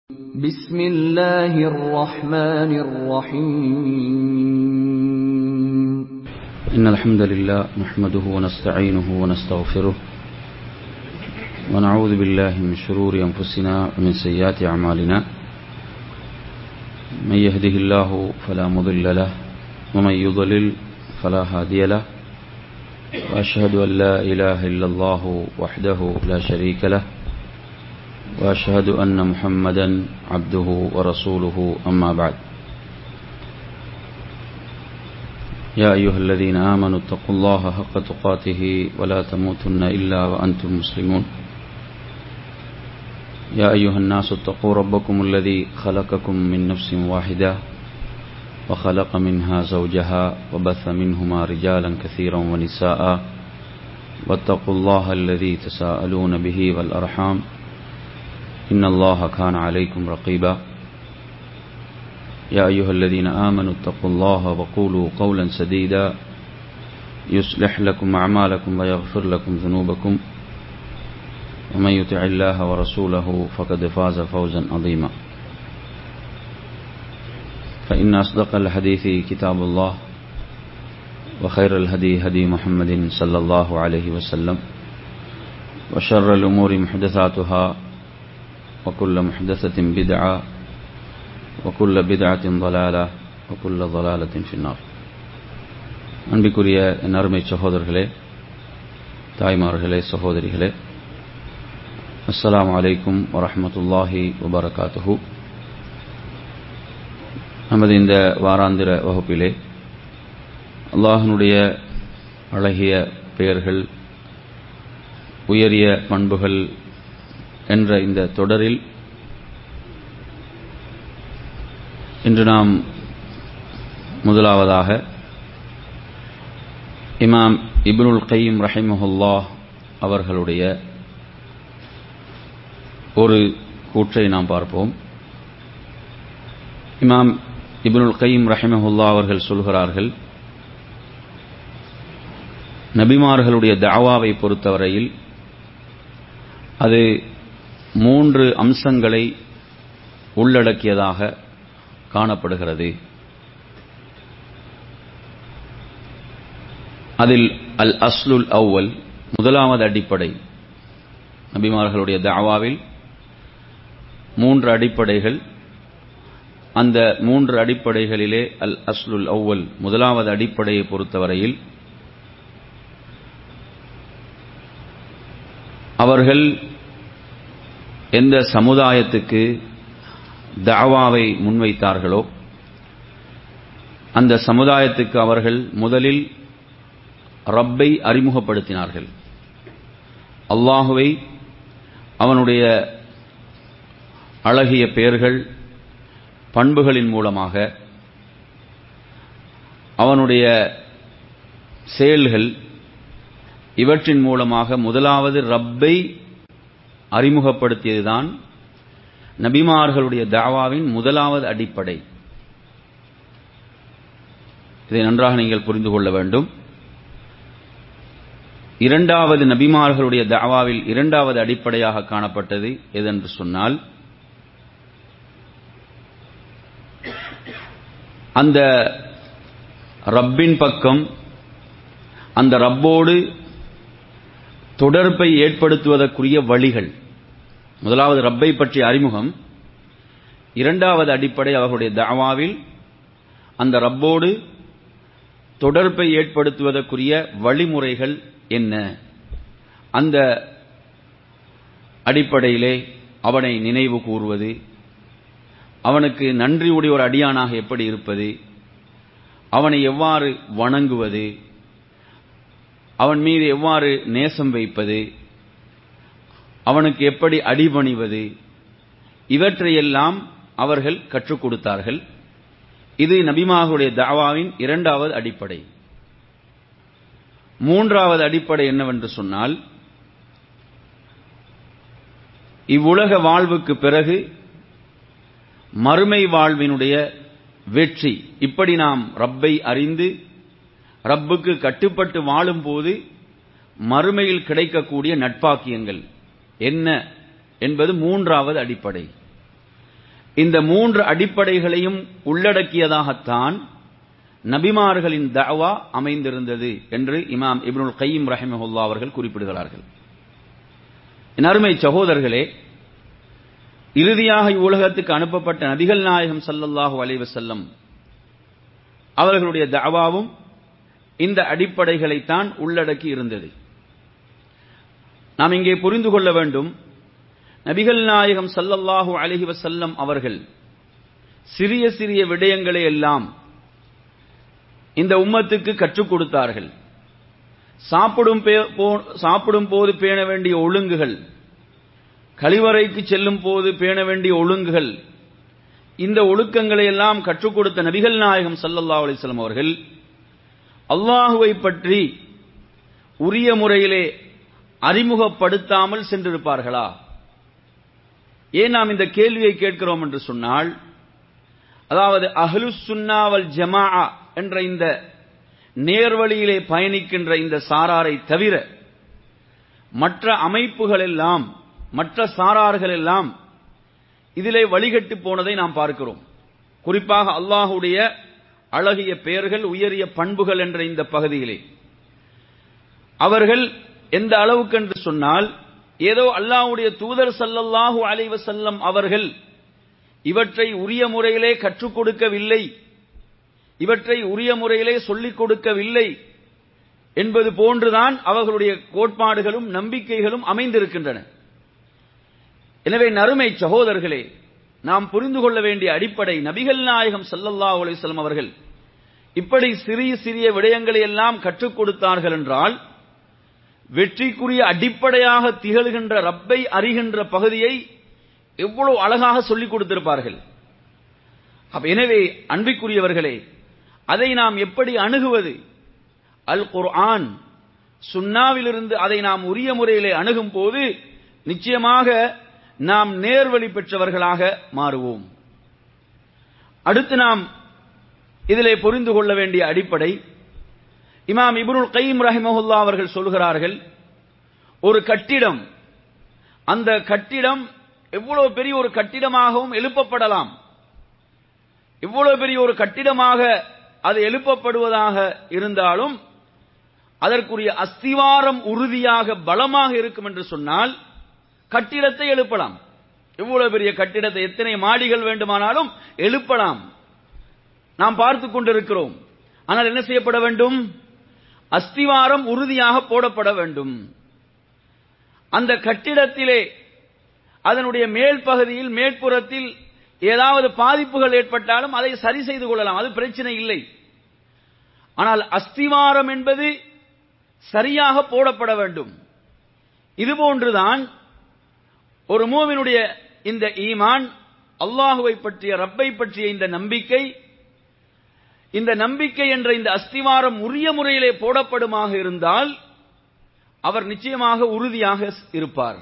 بسم الله الرحمن الرحيم إن الحمد لله نحمده ونستعينه ونستغفره ونعوذ بالله من شرور أنفسنا ومن سيئات أعمالنا من يهده الله فلا مضل له ومن يضلل فلا هادي له وأشهد أن لا إله إلا الله وحده لا شريك له وأشهد أن محمدا عبده ورسوله أما بعد يا أيها الذين آمنوا اتقوا الله حق تقاته ولا تموتن إلا وأنتم مسلمون يا أيها الناس اتقوا ربكم الذي خلقكم من نفس واحدة وخلق منها زوجها وبث منهما رجالا كثيرا ونساء واتقوا الله الذي تساءلون به والأرحام إن الله كان عليكم رقيبا يا أيها الذين آمنوا اتقوا الله وقولوا قولا سديدا يصلح لكم أعمالكم ويغفر لكم ذنوبكم ومن يطع الله ورسوله فقد فاز فوزا عظيما فإن أصدق الحديث كتاب الله وخير الهدي هدي محمد صلى الله عليه وسلم وشر الأمور محدثاتها وكل محدثة بدعة وكل بدعة ضلالة وكل ضلالة في النار அன்பிக்குரிய என் அருமை சகோதரர்களே தாய்மார்களே சகோதரிகளே அஸ்ஸலாமு அலைக்கும் வரஹமத்துல்லாஹி வபரகாத்துஹு நமது இந்த வாராந்திர வகுப்பிலே அல்லாஹனுடைய அழகிய பெயர்கள் உயரிய பண்புகள் என்ற இந்த தொடரில் இன்று நாம் முதலாவதாக இமாம் இப்னுல் கைம் ரஹிமஹுல்லா அவர்களுடைய ஒரு கூற்றை நாம் பார்ப்போம் இமாம் இப்னுல் கைம் ரஹிமஹுல்லா அவர்கள் சொல்கிறார்கள் நபிமார்களுடைய தாவாவை பொறுத்தவரையில் அது மூன்று அம்சங்களை உள்ளடக்கியதாக காணப்படுகிறது அதில் அல் அஸ்லுல் அவ்வல் முதலாவது அடிப்படை நபிமார்களுடைய தாவாவில் மூன்று அடிப்படைகள் அந்த மூன்று அடிப்படைகளிலே அல் அஸ்லுல் அவ்வல் முதலாவது அடிப்படையை பொறுத்தவரையில் அவர்கள் எந்த சமுதாயத்துக்கு தாவாவை முன்வைத்தார்களோ அந்த சமுதாயத்துக்கு அவர்கள் முதலில் ரப்பை அறிமுகப்படுத்தினார்கள் அல்லாஹுவை அவனுடைய அழகிய பெயர்கள் பண்புகளின் மூலமாக அவனுடைய செயல்கள் இவற்றின் மூலமாக முதலாவது ரப்பை அறிமுகப்படுத்தியதுதான் நபிமார்களுடைய தாவாவின் முதலாவது அடிப்படை இதை நன்றாக நீங்கள் புரிந்து கொள்ள வேண்டும் இரண்டாவது நபிமார்களுடைய தாவாவில் இரண்டாவது அடிப்படையாக காணப்பட்டது எதென்று சொன்னால் அந்த ரப்பின் பக்கம் அந்த ரப்போடு தொடர்பை ஏற்படுத்துவதற்குரிய வழிகள் முதலாவது ரப்பை பற்றிய அறிமுகம் இரண்டாவது அடிப்படை அவர்களுடைய தாவாவில் அந்த ரப்போடு தொடர்பை ஏற்படுத்துவதற்குரிய வழிமுறைகள் என்ன அந்த அடிப்படையிலே அவனை நினைவு கூறுவது அவனுக்கு நன்றி உடைய ஒரு அடியானாக எப்படி இருப்பது அவனை எவ்வாறு வணங்குவது அவன் மீது எவ்வாறு நேசம் வைப்பது அவனுக்கு எப்படி அடிபணிவது இவற்றையெல்லாம் அவர்கள் கற்றுக் கொடுத்தார்கள் இது நபிமாவுடைய தாவாவின் இரண்டாவது அடிப்படை மூன்றாவது அடிப்படை என்னவென்று சொன்னால் இவ்வுலக வாழ்வுக்கு பிறகு மறுமை வாழ்வினுடைய வெற்றி இப்படி நாம் ரப்பை அறிந்து ரப்புக்கு கட்டுப்பட்டு வாழும்போது மறுமையில் கிடைக்கக்கூடிய நட்பாக்கியங்கள் என்ன என்பது மூன்றாவது அடிப்படை இந்த மூன்று அடிப்படைகளையும் உள்ளடக்கியதாகத்தான் நபிமார்களின் தஅவா அமைந்திருந்தது என்று இமாம் இப்னுல் கையீம் ரஹிமஹுல்லா அவர்கள் குறிப்பிடுகிறார்கள் என் அருமை சகோதரர்களே இறுதியாக இவ்வுலகத்துக்கு அனுப்பப்பட்ட நபிகள் நாயகம் ஸல்லல்லாஹு அலைஹி வஸல்லம் அவர்களுடைய தஅவாவும் இந்த அடிப்படைகளைத்தான் உள்ளடக்கி இருந்தது நாம் இங்கே புரிந்து கொள்ள வேண்டும் நபிகள் நாயகம் ஸல்லல்லாஹு அலைஹி வஸல்லம் அவர்கள் சிறிய சிறிய விடயங்களை எல்லாம் இந்த உம்மத்துக்கு கற்றுக் கொடுத்தார்கள் சாப்பிடும் பே- போ- சாப்பிடும் போது பேண வேண்டிய ஒழுங்குகள் கழிவறைக்கு செல்லும் போது பேண வேண்டிய ஒழுங்குகள் இந்த ஒழுக்கங்களை எல்லாம் கற்றுக் கொடுத்த நபிகள் நாயகம் ஸல்லல்லாஹு அலைஹி வஸல்லம் அவர்கள் அல்லாஹுவை பற்றி உரிய முறையிலே அறிமுகப்படுத்தாமல் சென்றிருப்பார்களா ஏன் நாம் இந்த கேள்வியை கேட்கிறோம் என்று சொன்னால் அதாவது அஹ்லுஸ் சுன்னாவல் ஜமாஅ என்ற இந்த நேர்வழியிலே பயணிக்கின்ற இந்த சாராரை தவிர மற்ற அமைப்புகள் எல்லாம் மற்ற சாரார்கள் எல்லாம் இதிலே வழிகட்டு போனதை நாம் பார்க்கிறோம் குறிப்பாக அல்லாஹுடைய அழகிய பெயர்கள் உயரிய பண்புகள் என்ற இந்த பகுதியிலே அவர்கள் எந்த அளவுக்கு என்று சொன்னால் ஏதோ அல்லாஹ்வுடைய தூதர் ஸல்லல்லாஹு அலைஹி வஸல்லம் அவர்கள் இவற்றை உரிய முறையிலே கற்றுக் கொடுக்கவில்லை இவற்றை உரிய முறையிலே சொல்லிக் கொடுக்கவில்லை என்பது போன்றுதான் அவர்களுடைய கோட்பாடுகளும் நம்பிக்கைகளும் அமைந்திருக்கின்றன எனவே நறுமை சகோதரர்களே நாம் புரிந்து கொள்ள வேண்டிய அடிப்படை நபிகள் நாயகம் ஸல்லல்லாஹு அலைஹி வஸல்லம் அவர்கள் இப்படி சிறிய சிறிய விடயங்களை எல்லாம் கற்றுக் கொடுத்தார்கள் என்றால் வெற்றிக்குரிய அடிப்படையாக திகழ்கின்ற ரப்பை அறிகின்ற பகுதியை எவ்வளவு அழகாக சொல்லிக் கொடுத்திருப்பார்கள் அப்ப எனவே அன்பிற்குரியவர்களே அதை நாம் எப்படி அணுகுவது அல் குர்ஆன் சுன்னாவிலிருந்து அதை நாம் உரிய முறையிலே அணுகும் போது நிச்சயமாக நாம் நேர்வழி பெற்றவர்களாக மாறுவோம் அடுத்து நாம் இதிலே புரிந்து கொள்ள வேண்டிய அடிப்படை இமாம் இப்னுல் கைம் ரஹிமஹுல்லா அவர்கள் சொல்கிறார்கள் ஒரு கட்டிடம் அந்த கட்டிடம் எவ்வளவு பெரிய ஒரு கட்டிடமாகவும் எழுப்பப்படலாம் எவ்வளவு பெரிய ஒரு கட்டிடமாக அது எழுப்பப்படுவதாக இருந்தாலும் அதற்குரிய அஸ்திவாரம் உறுதியாக பலமாக இருக்கும் என்று சொன்னால் கட்டிடத்தை எழுப்பலாம் எவ்வளவு பெரிய கட்டிடத்தை எத்தனை மாடிகள் வேண்டுமானாலும் எழுப்பலாம் நாம் பார்த்து கொண்டிருக்கிறோம் ஆனால் என்ன செய்யப்பட வேண்டும் அஸ்திவாரம் உறுதியாக போடப்பட வேண்டும் அந்த கட்டிடத்திலே அதனுடைய மேல் பகுதியில் மேற்புறத்தில் ஏதாவது பாதிப்புகள் ஏற்பட்டாலும் அதை சரி செய்து கொள்ளலாம் அது பிரச்சனை இல்லை ஆனால் அஸ்திவாரம் என்பது சரியாக போடப்பட வேண்டும் இதுபோன்றுதான் ஒரு மூவினுடைய இந்த ஈமான் அல்லாஹுவை பற்றிய ரப்பை பற்றிய இந்த நம்பிக்கை இந்த நம்பிக்கை என்ற இந்த அஸ்திவாரம் உரிய முறையிலே போடப்படுமாக இருந்தால் அவர் நிச்சயமாக உறுதியாக இருப்பார்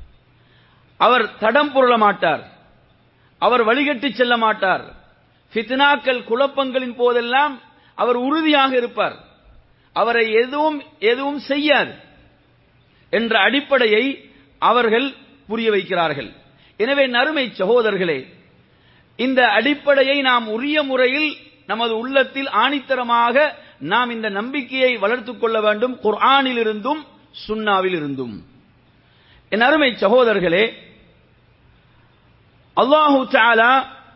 அவர் தடம் புரள மாட்டார் அவர் வழிகட்டி செல்ல மாட்டார் ஃபித்னாக்கள் குழப்பங்களின் போதெல்லாம் அவர் உறுதியாக இருப்பார் அவரை எதுவும் எதுவும் செய்யாது என்ற அடிப்படையை அவர்கள் புரிய வைக்கிறார்கள் எனவே நறுமை சகோதரர்களே இந்த அடிப்படையை நாம் உரிய முறையில் நமது உள்ளத்தில் ஆணித்தரமாக நாம் இந்த நம்பிக்கையை வளர்த்துக் கொள்ள வேண்டும் குர்ஆனில் இருந்தும் சுன்னாவில் இருந்தும் என் அருமை சகோதரர்களே அல்லாஹு தாலா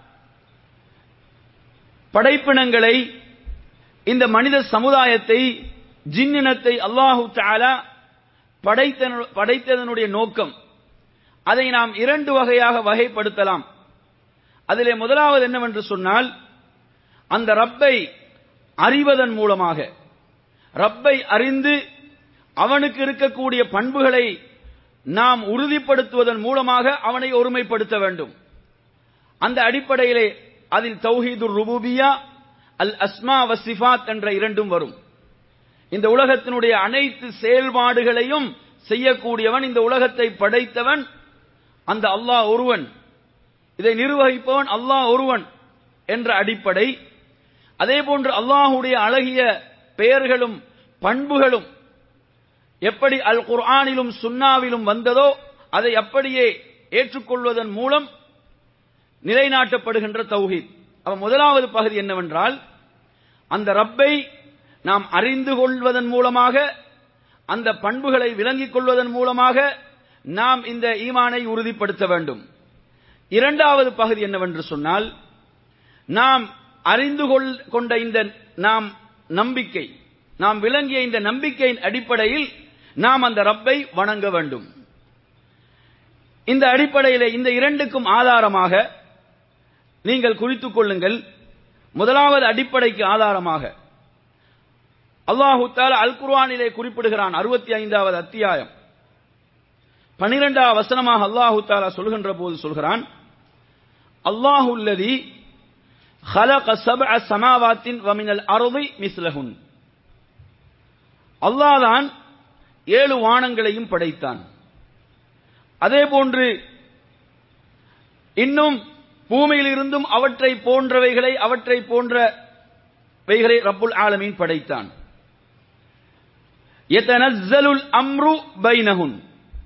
படைப்பினங்களை இந்த மனித சமுதாயத்தை ஜின்னினத்தை அல்லாஹு தாலா படைத்த படைத்ததனுடைய நோக்கம் அதை நாம் இரண்டு வகையாக வகைப்படுத்தலாம் அதிலே முதலாவது என்னவென்று சொன்னால் அந்த ரப்பை அறிவதன் மூலமாக ரப்பை அறிந்து அவனுக்கு இருக்கக்கூடிய பண்புகளை நாம் உறுதிப்படுத்துவதன் மூலமாக அவனை ஒருமைப்படுத்த வேண்டும் அந்த அடிப்படையிலே அதில் தௌஹீதுர் ருபூபியா அல் அஸ்மா வசிஃபாத் என்ற இரண்டும் வரும் இந்த உலகத்தினுடைய அனைத்து செயல்பாடுகளையும் செய்யக்கூடியவன் இந்த உலகத்தை படைத்தவன் அந்த அல்லாஹ் ஒருவன் இதை நிர்வகிப்பவன் அல்லாஹ் ஒருவன் என்ற அடிப்படை அதே போன்று அல்லாஹுடைய அழகிய பெயர்களும் பண்புகளும் எப்படி அல் குர்ஆனிலும் சுன்னாவிலும் வந்ததோ அதை அப்படியே ஏற்றுக்கொள்வதன் மூலம் நிலைநாட்டப்படுகின்ற தௌஹீத் அப்ப முதலாவது பகுதி என்னவென்றால் அந்த ரப்பை நாம் அறிந்து கொள்வதன் மூலமாக அந்த பண்புகளை விளங்கிக் கொள்வதன் மூலமாக நாம் இந்த ஈமானை உறுதிப்படுத்த வேண்டும் இரண்டாவது பகுதி என்னவென்று சொன்னால் நாம் அறிந்து கொள்- கொண்ட இந்த நாம் நம்பிக்கை நாம் விளங்கிய இந்த நம்பிக்கையின் அடிப்படையில் நாம் அந்த ரப்பை வணங்க வேண்டும் இந்த அடிப்படையில் இந்த இரண்டுக்கும் ஆதாரமாக நீங்கள் குறித்துக் கொள்ளுங்கள் முதலாவது அடிப்படைக்கு ஆதாரமாக அல்லாஹு தாலா அல் குர்ஆனிலே குறிப்பிடுகிறான் அறுபத்தி ஐந்தாவது அத்தியாயம் பனிரெண்டாவது வசனமாக அல்லாஹு தாலா சொல்கின்ற போது சொல்கிறான் அல்லாஹு அல்லதி خلق سبع سماوات ومن الأرض مثلهن அல்லாஹ் தான் ஏழு வானங்களையும் படைத்தான் அதே போன்று இன்னும் பூமியில் இருந்தும் அவற்றை போன்றவைகளை அவற்றை போன்றவைகளை ரப்புல் ஆலமீன் படைத்தான் யதனஸ்ஸலுல் அம்ரு பைனஹுன்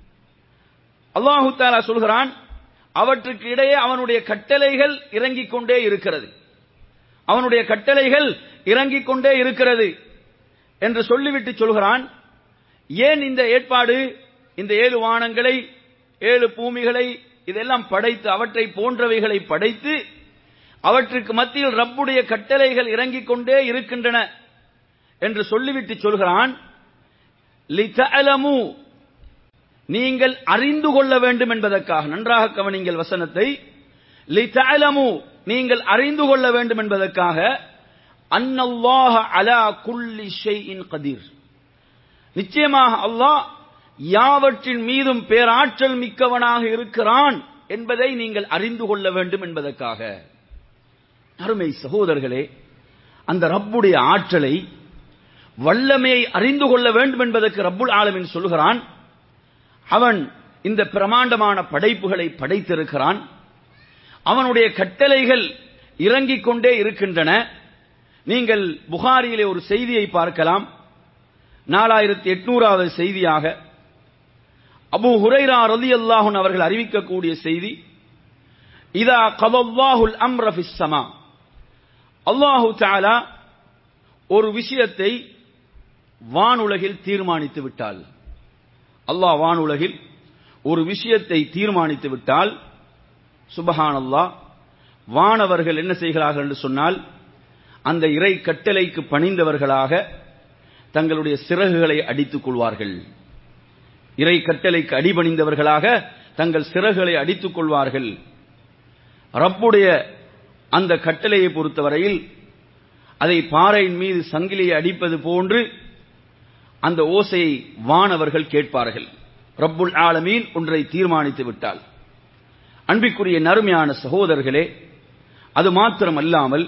அல்லாஹு தாலா சொல்கிறான் அவற்றுக்கு இடையே அவனுடைய கட்டளைகள் இறங்கிக் கொண்டே இருக்கிறது அவனுடைய கட்டளைகள் இறங்கிக் கொண்டே இருக்கிறது என்று சொல்லிவிட்டு சொல்கிறான் ஏன் இந்த ஏற்பாடு இந்த ஏழு வானங்களை ஏழு பூமிகளை இதெல்லாம் படைத்து அவற்றை போன்றவைகளை படைத்து அவற்றுக்கு மத்தியில் ரப்புடைய கட்டளைகள் இறங்கிக் கொண்டே இருக்கின்றன என்று சொல்லிவிட்டு சொல்கிறான் லிதஅலமு நீங்கள் அறிந்து கொள்ள வேண்டும் என்பதற்காக நன்றாக கவனிங்கள் வசனத்தை லிதஅலமு நீங்கள் அறிந்து கொள்ள வேண்டும் என்பதற்காக அன்னல்லாஹ அலா குல்லி ஷைஇன் கதீர் நிச்சயமாக அல்லாஹ் யாவற்றின் மீதும் பேராற்றல் மிக்கவனாக இருக்கிறான் என்பதை நீங்கள் அறிந்து கொள்ள வேண்டும் என்பதற்காக அருமை சகோதரர்களே அந்த ரப்புடைய ஆற்றலை வல்லமையை அறிந்து கொள்ள வேண்டும் என்பதற்கு ரப்புல் ஆலமின் சொல்கிறான் அவன் இந்த பிரமாண்டமான படைப்புகளை படைத்திருக்கிறான் அவனுடைய கட்டளைகள் இறங்கிக் கொண்டே இருக்கின்றன நீங்கள் புகாரியிலே ஒரு செய்தியை பார்க்கலாம் நாலாயிரத்தி எட்நூறாவது செய்தியாக அபு ஹுரைரா ரலி அல்லாஹுன் அவர்கள் அறிவிக்கக்கூடிய செய்தி இதா கதல்லாஹுல் அம்ர ஃபிஸ் ஸமா அல்லாஹு தஆலா ஒரு விஷயத்தை வானுலகில் தீர்மானித்து விட்டால் அல்லாஹ் வானுலகில் ஒரு விஷயத்தை தீர்மானித்து விட்டால் சுபஹானல்லாஹ் வானவர்கள் என்ன செய்கிறார்கள் என்று சொன்னால் அந்த இறை கட்டளைக்கு பணிந்தவர்களாக தங்களுடைய சிறகுகளை அடித்துக் கொள்வார்கள் இறை கட்டளைக்கு அடிபணிந்தவர்களாக தங்கள் சிறகுகளை அடித்துக் கொள்வார்கள் ரப்புடைய அந்த கட்டளையை பொறுத்தவரையில் அதை பாறையின் மீது சங்கிலியை அடிப்பது போன்று அந்த ஓசையை வானவர்கள் கேட்பார்கள் ரப்புல் ஆலமீன் ஒன்றை தீர்மானித்து விட்டால் அன்பிற்குரிய நறுமையான சகோதரர்களே அது மாத்திரமல்லாமல்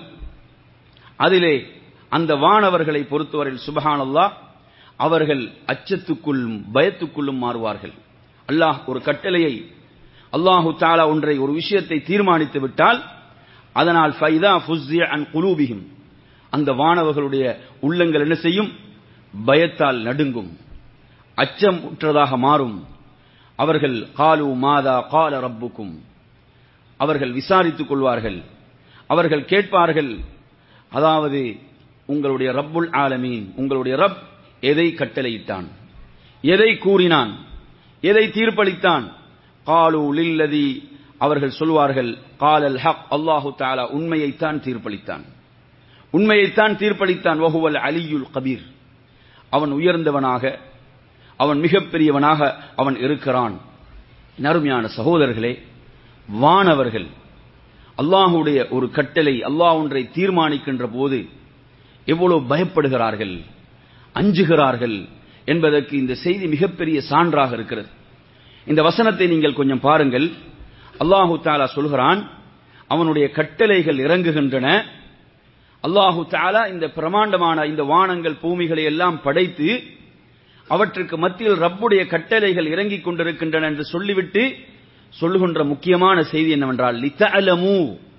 அதிலே அந்த வானவர்களை பொறுத்தவரையில் சுபஹானல்லாஹ் அவர்கள் அச்சத்துக்குள்ளும் பயத்துக்குள்ளும் மாறுவார்கள் அல்லாஹ் ஒரு கட்டளையை அல்லாஹு தாலா ஒன்றை ஒரு விஷயத்தை தீர்மானித்து விட்டால் அதனால் ஃபைதா ஃபுஸ்ஸிய அன் குலூபிஹிம் அந்த வானவர்களுடைய உள்ளங்கள் என்ன செய்யும் பயத்தால் நடுங்கும் அச்சம் உற்றதாக மாறும் அவர்கள் காலு மாதா கால ரப்புக்கும் அவர்கள் விசாரித்துக் கொள்வார்கள் அவர்கள் கேட்பார்கள் அதாவது உங்களுடைய ரப்புல் ஆலமீன் உங்களுடைய ரப் எதை கட்டளையிட்டான் எதை கூறினான் எதை தீர்ப்பளித்தான் காலு லில்லதி அவர்கள் சொல்வார்கள் காலல் ஹக் அல்லாஹு தாலா உண்மையைத்தான் தீர்ப்பளித்தான் உண்மையைத்தான் தீர்ப்பளித்தான் வஹுவல் அலியுல் கபீர் அவன் உயர்ந்தவனாக அவன் மிகப்பெரியவனாக அவன் இருக்கிறான் நறுமையான சகோதரர்களே வானவர்கள் அல்லாஹுடைய ஒரு கட்டளை அல்லாஹ் ஒன்றை தீர்மானிக்கின்ற போது எவ்வளவு பயப்படுகிறார்கள் அஞ்சுகிறார்கள் என்பதற்கு இந்த செய்தி மிகப்பெரிய சான்றாக இருக்கிறது இந்த வசனத்தை நீங்கள் கொஞ்சம் பாருங்கள் அல்லாஹு தாலா சொல்கிறான் அவனுடைய கட்டளைகள் இறங்குகின்றன அல்லாஹு தாலா இந்த பிரமாண்டமான இந்த வானங்கள் பூமிகளை எல்லாம் படைத்து அவற்றுக்கு மத்தியில் ரப்புடைய கட்டளைகள் இறங்கிக் கொண்டிருக்கின்றன என்று சொல்லிவிட்டு சொல்லுகின்ற முக்கியமான செய்தி என்னவென்றால் லித்தஅலமு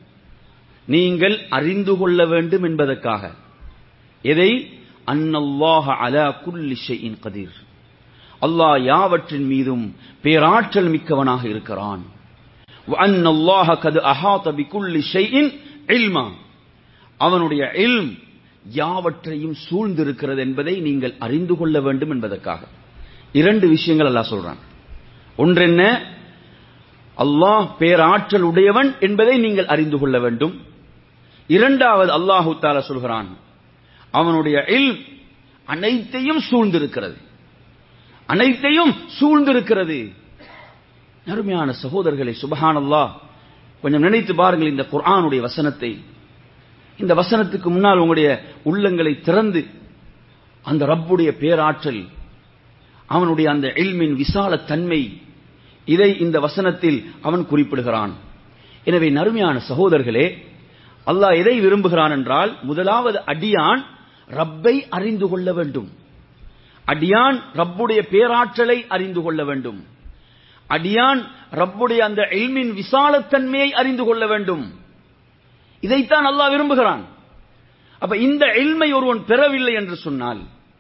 நீங்கள் அறிந்து கொள்ள வேண்டும் என்பதற்காக எதை அன்னல்லாஹ அலா குல்லி ஷைஇன் கதீர் அல்லாஹ் யாவற்றின் மீதும் பேராற்றல் மிக்கவனாக இருக்கிறான் وَأَنَّ اللَّهَ قَدْ أَحَاطَ بِكُلِّ شَيْءٍ عِلْمًا அவனுடைய இல்ம் யாவற்றையும் சூழ்ந்திருக்கிறது என்பதை நீங்கள் அறிந்து கொள்ள வேண்டும் என்பதற்காக இரண்டு விஷயங்கள் அல்லாஹ் சொல்றான் ஒன்றென்ன அல்லாஹ் பேராற்றல் உடையவன் என்பதை நீங்கள் அறிந்து கொள்ள வேண்டும் இரண்டாவது அல்லாஹு தாலா சொல்கிறான் அவனுடைய இல் அனைத்தையும் சூழ்ந்திருக்கிறது அனைத்தையும் சூழ்ந்திருக்கிறது அருமையான சகோதரர்களை சுபஹானல்லாஹ் கொஞ்சம் நினைத்து பாருங்கள் இந்த குர்ஆனுடைய வசனத்தை இந்த வசனத்துக்கு முன்னால் உங்களுடைய உள்ளங்களை திறந்து அந்த ரப்புடைய பேராற்றல் அவனுடைய அந்த இல்மின் விசால தன்மை இதை இந்த வசனத்தில் அவன் குறிப்பிடுகிறான் எனவே நறுமையான சகோதரர்களே அல்லாஹ் எதை விரும்புகிறான் என்றால் முதலாவது அடியான் ரப்பை அறிந்து கொள்ள வேண்டும் அடியான் ரப்புடைய பேராற்றலை அறிந்து கொள்ள வேண்டும் அடியான் ரப்புடைய அந்த இல்மின் விசாலத்தன்மையை அறிந்து கொள்ள வேண்டும் இதைத்தான் அல்லாஹ் விரும்புகிறான் அப்ப இந்த இல்மை ஒருவன் பெறவில்லை என்று சொன்னால்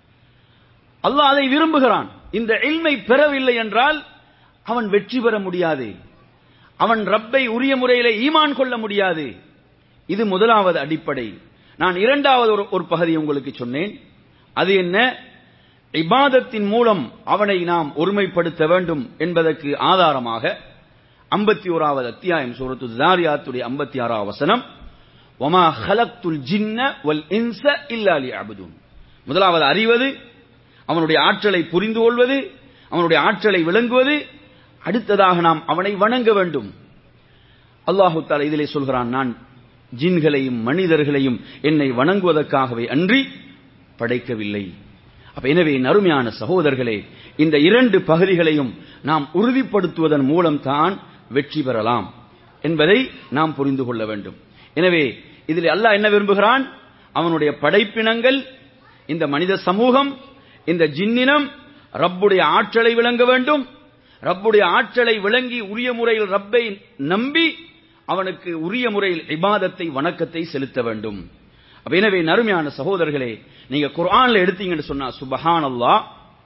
அல்லாஹ் அதை விரும்புகிறான் இந்த இல்மை பெறவில்லை என்றால் அவன் வெற்றி பெற முடியாது அவன் ரப்பை உரிய முறையிலே ஈமான் கொள்ள முடியாது இது முதலாவது அடிப்படை நான் இரண்டாவது ஒரு ஒரு பகுதி உங்களுக்கு சொன்னேன் அது என்ன இபாதத்தின் மூலம் அவனை நாம் ஒருமைப்படுத்த வேண்டும் என்பதற்கு ஆதாரமாக ஐம்பத்தி ஓராவது அத்தியாயம் சூரத்து தாரியாத்துடைய ஐம்பத்தி ஆறாவது வசனம் ஒமா ஹலக்துல் ஜின்ன வல் இன்ச இல்லாலி அபுதுன் முதலாவது அறிவது அவனுடைய ஆற்றலை புரிந்து கொள்வது அவனுடைய ஆற்றலை விளங்குவது அடுத்ததாக நாம் அவனை வணங்க வேண்டும் அல்லாஹு தாலா இதிலே சொல்கிறான் நான் ஜின்களையும் மனிதர்களையும் என்னை வணங்குவதற்காகவே அன்றி படைக்கவில்லை அப்ப எனவே நறுமையான சகோதரர்களே இந்த இரண்டு பகுதிகளையும் நாம் உறுதிப்படுத்துவதன் மூலம் தான் வெற்றி பெறலாம் என்பதை நாம் புரிந்து கொள்ள வேண்டும் எனவே இதில் அல்லாஹ் என்ன விரும்புகிறான் அவனுடைய படைப்பினங்கள் இந்த மனித சமூகம் இந்த ஜின்னினம் ரப்புடைய ஆற்றலை விளங்க வேண்டும் ரப்புடைய ஆற்றலை விளங்கி உரிய முறையில் ரப்பை நம்பி அவனுக்கு உரிய முறையில் இபாதத்தை வணக்கத்தை செலுத்த வேண்டும் அப்ப எனவே நறுமையான சகோதரர்களே நீங்க குர்ஆன்ல எடுத்தீங்கன்னு சொன்னா சுபஹான் அல்லா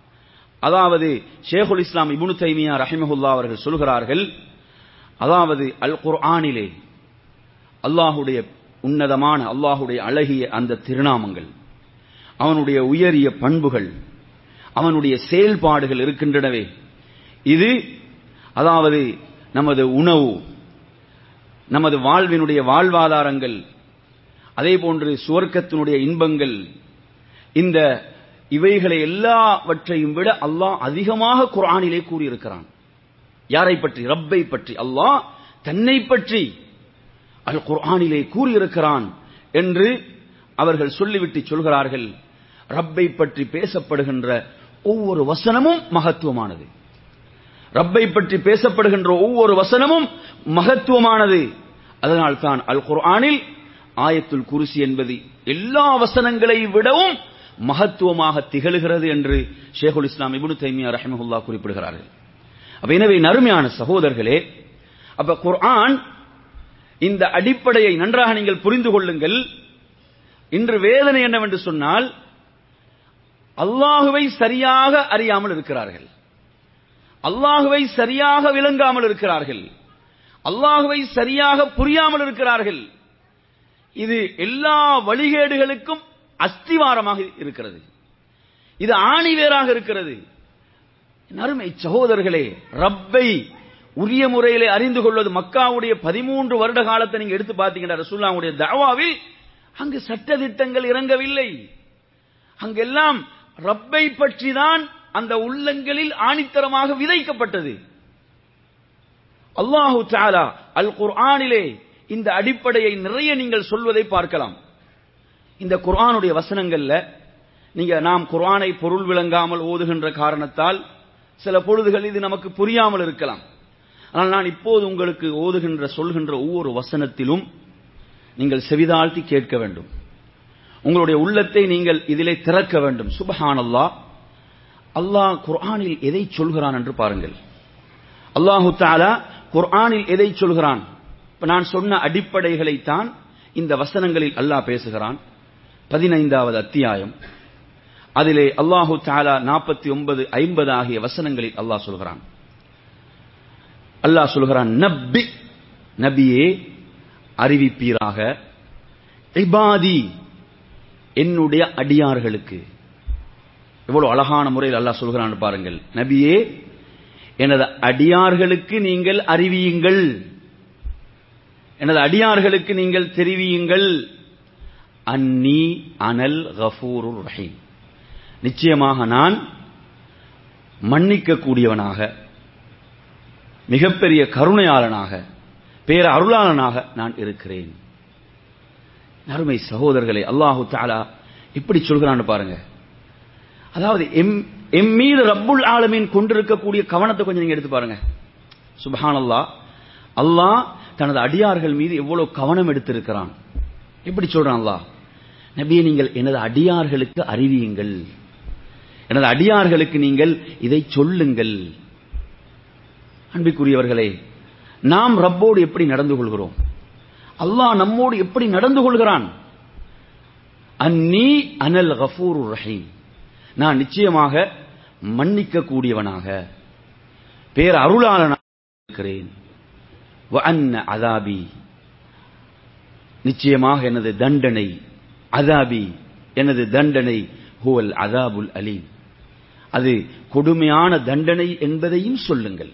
அதாவது ஷேகுல் இஸ்லாம் இபுனு தைமியா ரஹிமஹுல்லா அவர்கள் சொல்கிறார்கள் அதாவது அல் குர்ஆனிலே அல்லாஹுடைய உன்னதமான அல்லாஹுடைய அழகிய அந்த திருநாமங்கள் அவனுடைய உயரிய பண்புகள் அவனுடைய செயல்பாடுகள் இருக்கின்றனவே இது அதாவது நமது உணவு நமது வாழ்வினுடைய வாழ்வாதாரங்கள் அதே போன்று சுவர்க்கத்தினுடைய இன்பங்கள் இந்த இவைகளை எல்லாவற்றையும் விட அல்லாஹ் அதிகமாக குரானிலே கூறியிருக்கிறான் யாரை பற்றி ரப்பை பற்றி அல்லாஹ் தன்னை பற்றி அல் குர்ஆனிலே கூறியிருக்கிறான் என்று அவர்கள் சொல்லிவிட்டு சொல்கிறார்கள் ரப்பை பற்றி பேசப்படுகின்ற ஒவ்வொரு வசனமும் மகத்துவமானது ரப்பை பற்றி பேசப்படுகின்ற ஒவ்வொரு வசனமும் மகத்துவமானது அதனால் தான் அல் குர்ஆனில் ஆயத்துல் குருசி என்பது எல்லா வசனங்களை விடவும் மகத்துவமாக திகழ்கிறது என்று ஷேகுல் இஸ்லாம் இபுனு தைமியா ரஹமஹுல்லா குறிப்பிடுகிறார்கள் அப்ப எனவே நறுமையான சகோதரர்களே அப்ப குர்ஆன் இந்த அடிப்படையை நன்றாக நீங்கள் புரிந்து கொள்ளுங்கள் இன்று வேதனை என்னவென்று சொன்னால் அல்லாஹுவை சரியாக அறியாமல் இருக்கிறார்கள் அல்லாஹுவை சரியாக விளங்காமல் இருக்கிறார்கள் அல்லாஹுவை சரியாக புரியாமல் இருக்கிறார்கள் இது எல்லா வழிகேடுகளுக்கும் அஸ்திவாரமாக இருக்கிறது இது ஆணிவேராக இருக்கிறது அருமை சகோதரர்களே ரப்பை உரிய முறையிலே அறிந்து கொள்வது மக்காவுடைய பதிமூன்று வருட காலத்தை நீங்க எடுத்து பார்த்தீங்கன்னா ரசூல்லாவுடைய தாவாவில் அங்கு சட்டதிட்டங்கள் இறங்கவில்லை அங்கெல்லாம் ரப்பை பற்றி தான் அந்த உள்ளங்களில் ஆணித்தரமாக விதைக்கப்பட்டது அல்லாஹு தாலா அல் குர்ஆனிலே இந்த அடிப்படையை நிறைய நீங்கள் சொல்வதை பார்க்கலாம் இந்த குர்ஆனுடைய வசனங்கள்ல நீங்க நாம் குர்ஆனை பொருள் விளங்காமல் ஓதுகின்ற காரணத்தால் சில பொழுதுகள் இது நமக்கு புரியாமல் இருக்கலாம் ஆனால் நான் இப்போது உங்களுக்கு ஓதுகின்ற சொல்கின்ற ஒவ்வொரு வசனத்திலும் நீங்கள் செவிதாழ்த்தி கேட்க வேண்டும் உங்களுடைய உள்ளத்தை நீங்கள் இதிலே திறக்க வேண்டும் சுபஹான் அல்லாஹ் அல்லாஹ் குர்ஆனில் எதை சொல்கிறான் என்று பாருங்கள் அல்லாஹு தாலா குர்ஆனில் எதை சொல்கிறான் இப்ப நான் சொன்ன அடிப்படைகளைத்தான் இந்த வசனங்களில் அல்லாஹ் பேசுகிறான் பதினைந்தாவது அத்தியாயம் அதிலே அல்லாஹு தாலா நாற்பத்தி ஒன்பது ஐம்பது ஆகிய வசனங்களில் அல்லாஹ் சொல்கிறான் அல்லாஹ் சொல்கிறான் நப்பி நபியே அறிவிப்பீராக இபாதி என்னுடைய அடியார்களுக்கு எவ்வளவு அழகான முறையில் அல்லாஹ் சொல்கிறான் பாருங்கள் நபியே எனது அடியார்களுக்கு நீங்கள் அறிவியுங்கள் எனது அடியார்களுக்கு நீங்கள் தெரிவியுங்கள் அன்னி அனல் கஃபூருர் ரஹீம் நிச்சயமாக நான் மன்னிக்க கூடியவனாக மிகப்பெரிய கருணையாளனாக பேர அருளாளனாக நான் இருக்கிறேன் அருமை சகோதரர்களை அல்லாஹு தாலா இப்படி சொல்கிறான்னு பாருங்க அதாவது எம் எம் மீது ரப்புல் ஆலமீன் கொண்டிருக்கக்கூடிய கவனத்தை கொஞ்சம் நீங்க எடுத்து பாருங்க சுபஹான் அல்லா அல்லாஹ் தனது அடியார்கள் மீது எவ்வளவு கவனம் எடுத்திருக்கிறான் எப்படி சொல்றான் அல்லாஹ் நபியை நீங்கள் எனது அடியார்களுக்கு அறிவியுங்கள் எனது அடியார்களுக்கு நீங்கள் இதை சொல்லுங்கள் அன்பிற்குரியவர்களே நாம் ரப்போடு எப்படி நடந்து கொள்கிறோம் அல்லாஹ் நம்மோடு எப்படி நடந்து கொள்கிறான் அன்னி அனல் கஃபூர் ரஹீம் நான் நிச்சயமாக மன்னிக்க கூடியவனாக பேர் அருளாளனாக இருக்கிறேன் அதாபி நிச்சயமாக எனது தண்டனை அதாபி எனது தண்டனை ஹுவல் அதாபுல் அலீம் அது கொடுமையான தண்டனை என்பதையும் சொல்லுங்கள்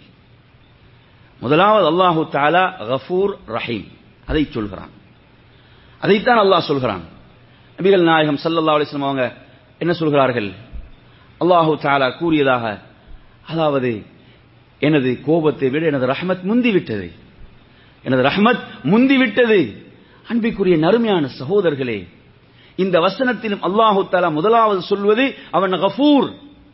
முதலாவது அல்லாஹு தாலா கஃபூர் ரஹீம் அதை சொல்கிறான் அதைத்தான் அல்லாஹ் சொல்கிறான் நபிகள் நாயகம் சல்லல்லா அலிஸ்லாம் அவங்க என்ன சொல்கிறார்கள் அல்லாஹு தாலா கூறியதாக அதாவது எனது கோபத்தை விட எனது ரஹமத் முந்திவிட்டது எனது ரஹமத் முந்திவிட்டது அன்பிற்குரிய நறுமையான சகோதரர்களே இந்த வசனத்திலும் அல்லாஹு தாலா முதலாவது சொல்வது அவன் கஃபூர்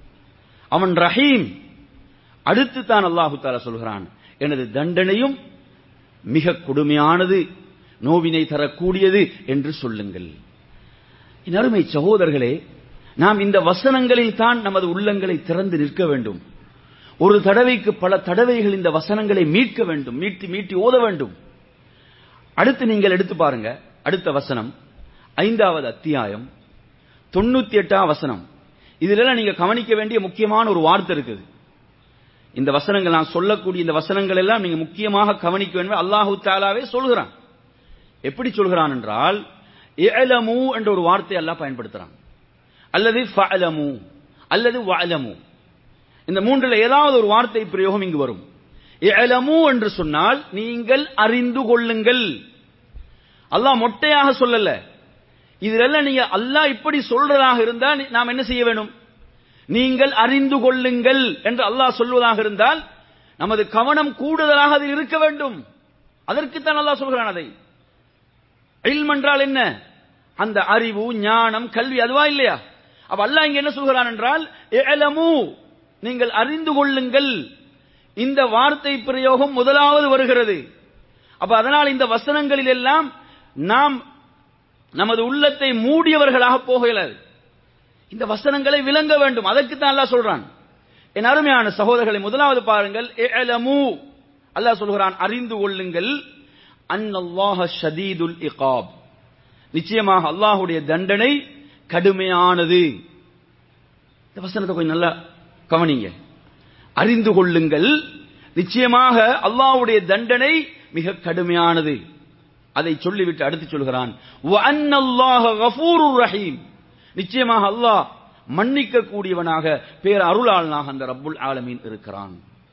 அவன் ரஹீம் அடுத்து தான் அல்லாஹு தாலா சொல்கிறான் எனது தண்டனையும் மிக கொடுமையானது நோவினை தரக்கூடியது என்று சொல்லுங்கள் அருமை சகோதரர்களே நாம் இந்த வசனங்களில் தான் நமது உள்ளங்களை திறந்து நிற்க வேண்டும் ஒரு தடவைக்கு பல தடவைகள் இந்த வசனங்களை மீட்க வேண்டும் மீட்டி மீட்டி ஓத வேண்டும் அடுத்து நீங்கள் எடுத்து பாருங்க அடுத்த வசனம் ஐந்தாவது அத்தியாயம் தொண்ணூத்தி எட்டாம் வசனம் இதுல நீங்க கவனிக்க வேண்டிய முக்கியமான ஒரு வார்த்தை இருக்குது இந்த வசனங்கள் நான் சொல்லக்கூடிய இந்த வசனங்கள் எல்லாம் நீங்க முக்கியமாக கவனிக்க வேண்டும் அல்லாஹு தாலாவே சொல்கிறான் எப்படி சொல்கிறான் என்றால் இலமு என்ற ஒரு வார்த்தை எல்லாம் பயன்படுத்துறான் அல்லது ஃபஅலமு அல்லது வஅலமு இந்த மூன்றுல ஏதாவது ஒரு வார்த்தை பிரயோகம் இங்கு வரும் இலமு என்று சொன்னால் நீங்கள் அறிந்து கொள்ளுங்கள் அல்லாஹ் மொட்டையாக சொல்லல இதுல நீங்க அல்லாஹ் இப்படி சொல்றதாக இருந்தால் நாம் என்ன செய்ய வேண்டும் நீங்கள் அறிந்து கொள்ளுங்கள் என்று அல்லாஹ் சொல்வதாக இருந்தால் நமது கவனம் கூடுதலாக அதில் இருக்க வேண்டும் அதற்குத்தான் அல்லாஹ் சொல்கிறான் அதை இல்ம் என்றால் என்ன அந்த அறிவு ஞானம் கல்வி அதுவா இல்லையா அப்ப அல்லாஹ் இங்க என்ன சொல்கிறான் என்றால் எலமு நீங்கள் அறிந்து கொள்ளுங்கள் இந்த வார்த்தை பிரயோகம் முதலாவது வருகிறது அப்ப அதனால் இந்த வசனங்களில் எல்லாம் நாம் நமது உள்ளத்தை மூடியவர்களாக போகலாது இந்த வசனங்களை விளங்க வேண்டும் அதற்கு தான் அல்லாஹ் சொல்றான் என் அருமையான சகோதரர்களை முதலாவது பாருங்கள் எலமு அல்லாஹ் சொல்கிறான் அறிந்து கொள்ளுங்கள் அன்னல்லாஹ ஷதீதுல் இகாப் நிச்சயமாக அல்லாஹுடைய தண்டனை கடுமையானது இந்த வசனத்தை கொஞ்சம் நல்லா கவனிங்க அறிந்து கொள்ளுங்கள் நிச்சயமாக அல்லாஹ்வுடைய தண்டனை மிக கடுமையானது அதை சொல்லிவிட்டு அடுத்து சொல்கிறான் ரஹீம் நிச்சயமாக அல்லாஹ் மன்னிக்க கூடியவனாக பேர் அருளாளனாக அந்த ரப்புல் ஆலமீன் இருக்கிறான்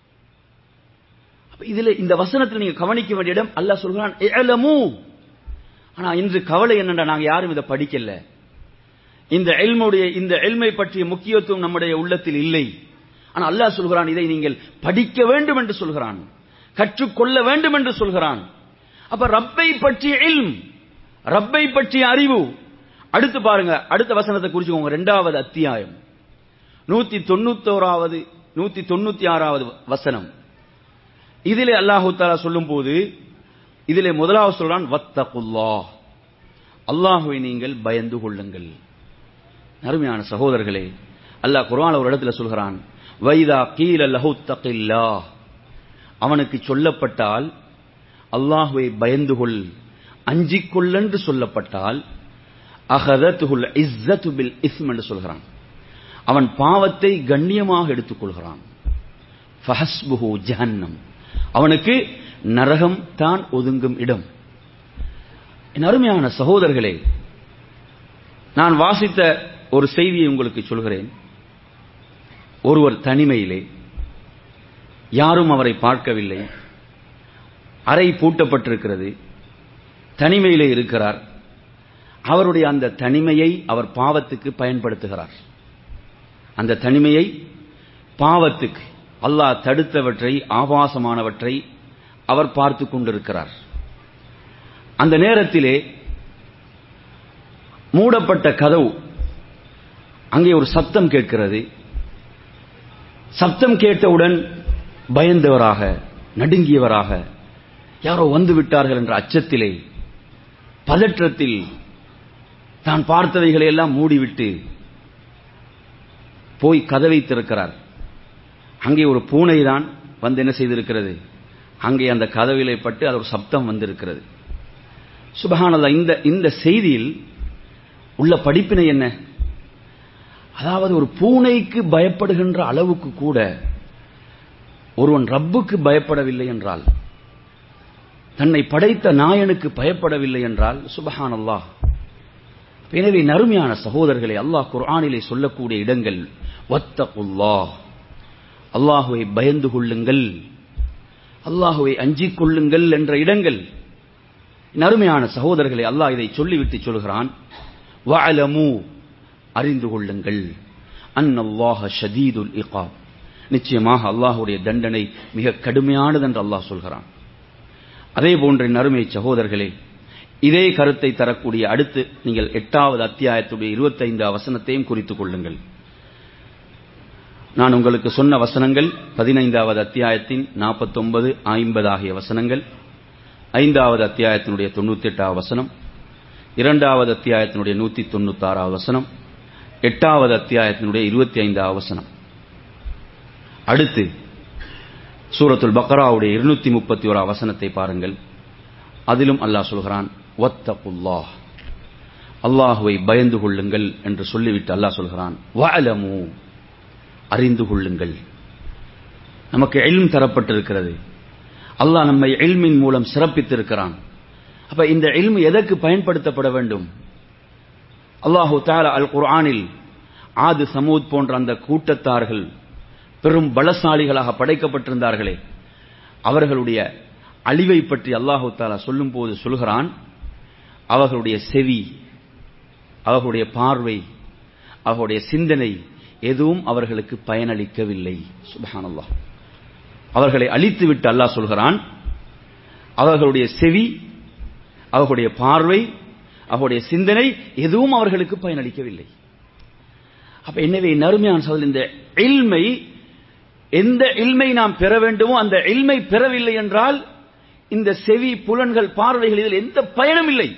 இதுல இந்த வசனத்தில் நீங்க கவனிக்க வேண்டிய இடம் அல்லாஹ் சொல்கிறான் எலமு ஆனா இன்று கவலை என்னடா நாங்க யாரும் இதை படிக்கல இந்த எல்முடைய இந்த எல்மை பற்றிய முக்கியத்துவம் நம்முடைய உள்ளத்தில் இல்லை ஆனா அல்லாஹ் சொல்கிறான் இதை நீங்கள் படிக்க வேண்டும் என்று சொல்கிறான் கற்றுக்கொள்ள வேண்டும் என்று சொல்கிறான் அப்ப ரப்பை பற்றிய இல்ம் ரப்பை பற்றிய அறிவு அடுத்து பாருங்க அடுத்த வசனத்தை குறிச்சுக்கோங்க ரெண்டாவது அத்தியாயம் நூத்தி தொண்ணூத்தோராவது நூத்தி தொண்ணூத்தி ஆறாவது வசனம் இதிலே அல்லாஹு தாலா சொல்லும் போது இதிலே முதலாவது சொல்றான் வத்தகுல்லா அல்லாஹுவை நீங்கள் பயந்து கொள்ளுங்கள் அருமையான சகோதரர்களே அல்லாஹ் குர்ஆன் ஒரு இடத்துல சொல்கிறான் வைதா கீல லஹு தகில்லா அவனுக்கு சொல்லப்பட்டால் அல்லாஹுவை பயந்து கொள் அஞ்சிக் கொள் என்று சொல்லப்பட்டால் அகதத்துல் இஸ்ஸத்து பில் இஸ்ம் என்று சொல்கிறான் அவன் பாவத்தை கண்ணியமாக எடுத்துக்கொள்கிறான் ஃபஹஸ்புஹு ஜஹன்னம் அவனுக்கு நரகம் தான் ஒதுங்கும் இடம் என் அருமையான சகோதரர்களே நான் வாசித்த ஒரு செய்தியை உங்களுக்கு சொல்கிறேன் ஒருவர் தனிமையிலே யாரும் அவரை பார்க்கவில்லை அறை பூட்டப்பட்டிருக்கிறது தனிமையிலே இருக்கிறார் அவருடைய அந்த தனிமையை அவர் பாவத்துக்கு பயன்படுத்துகிறார் அந்த தனிமையை பாவத்துக்கு அல்லாஹ் தடுத்தவற்றை ஆபாசமானவற்றை அவர் பார்த்து கொண்டிருக்கிறார் அந்த நேரத்திலே மூடப்பட்ட கதவு அங்கே ஒரு சத்தம் கேட்கிறது சப்தம் கேட்டவுடன் பயந்தவராக நடுங்கியவராக யாரோ வந்து விட்டார்கள் என்ற அச்சத்திலே பதற்றத்தில் தான் பார்த்தவைகளை எல்லாம் மூடிவிட்டு போய் கதவை திறக்கிறார் அங்கே ஒரு பூனை தான் வந்து என்ன செய்திருக்கிறது அங்கே அந்த கதவிலை பட்டு அது ஒரு சப்தம் வந்திருக்கிறது சுபஹானல்லா இந்த இந்த செய்தியில் உள்ள படிப்பினை என்ன அதாவது ஒரு பூனைக்கு பயப்படுகின்ற அளவுக்கு கூட ஒருவன் ரப்புக்கு பயப்படவில்லை என்றால் தன்னை படைத்த நாயனுக்கு பயப்படவில்லை என்றால் சுபஹான் அல்லாஹ் எனவே நறுமையான சகோதரர்களை அல்லாஹ் குர்ஆனிலே சொல்லக்கூடிய இடங்கள் வத்தகுல்லாஹ் அல்லாஹுவை பயந்து கொள்ளுங்கள் அல்லாஹுவை அஞ்சிக் கொள்ளுங்கள் என்ற இடங்கள் நறுமையான சகோதரர்களை அல்லாஹ் இதை சொல்லிவிட்டு சொல்கிறான் வஅலமு அறிந்து கொள்ளுங்கள் அன்னல்லாஹ ஷதீதுல் இகாப் நிச்சயமாக அல்லாஹுடைய தண்டனை மிக கடுமையானது என்று அல்லாஹ் சொல்கிறான் அதே போன்ற நறுமை சகோதரர்களே இதே கருத்தை தரக்கூடிய அடுத்து நீங்கள் எட்டாவது அத்தியாயத்துடைய இருபத்தைந்து வசனத்தையும் குறித்துக் கொள்ளுங்கள் நான் உங்களுக்கு சொன்ன வசனங்கள் பதினைந்தாவது அத்தியாயத்தின் நாற்பத்தொன்பது ஐம்பது ஆகிய வசனங்கள் ஐந்தாவது அத்தியாயத்தினுடைய தொண்ணூத்தி எட்டாவது வசனம் இரண்டாவது அத்தியாயத்தினுடைய நூத்தி தொண்ணூத்தாறாவது வசனம் எட்டாவது அத்தியாயத்தினுடைய இருபத்தி ஐந்தாவது வசனம் அடுத்து சூரத்துல் பக்ராவுடைய இருநூத்தி முப்பத்தி ஓரா வசனத்தை பாருங்கள் அதிலும் அல்லாஹ் சொல்கிறான் வத்தகுல்லாஹ் அல்லாஹுவை பயந்து கொள்ளுங்கள் என்று சொல்லிவிட்டு அல்லாஹ் சொல்கிறான் வஅலமு அறிந்து கொள்ளுங்கள் நமக்கு எல்ம் தரப்பட்டிருக்கிறது அல்லாஹ் நம்மை எல்மின் மூலம் சிறப்பித்திருக்கிறான் அப்ப இந்த எல்மு எதற்கு பயன்படுத்தப்பட வேண்டும் அல்லாஹு தாலா அல் குர்ஆனில் ஆது சமூத் போன்ற அந்த கூட்டத்தார்கள் பெரும் பலசாலிகளாக படைக்கப்பட்டிருந்தார்களே அவர்களுடைய அழிவை பற்றி அல்லாஹு தாலா சொல்லும் போது சொல்கிறான் அவர்களுடைய செவி அவர்களுடைய பார்வை அவர்களுடைய சிந்தனை எதுவும் அவர்களுக்கு பயனளிக்கவில்லை சுபஹானல்லாஹ் அவர்களை அழித்துவிட்டு அல்லாஹ் சொல்கிறான் அவர்களுடைய செவி அவர்களுடைய பார்வை அவர்களுடைய சிந்தனை எதுவும் அவர்களுக்கு பயனளிக்கவில்லை அப்ப எனவே நறுமையான சோதல் இந்த இல்மை எந்த இல்மை நாம் பெற வேண்டுமோ அந்த இல்மை பெறவில்லை என்றால் இந்த செவி புலன்கள் பார்வைகள் இதில் எந்த பயனும் இல்லை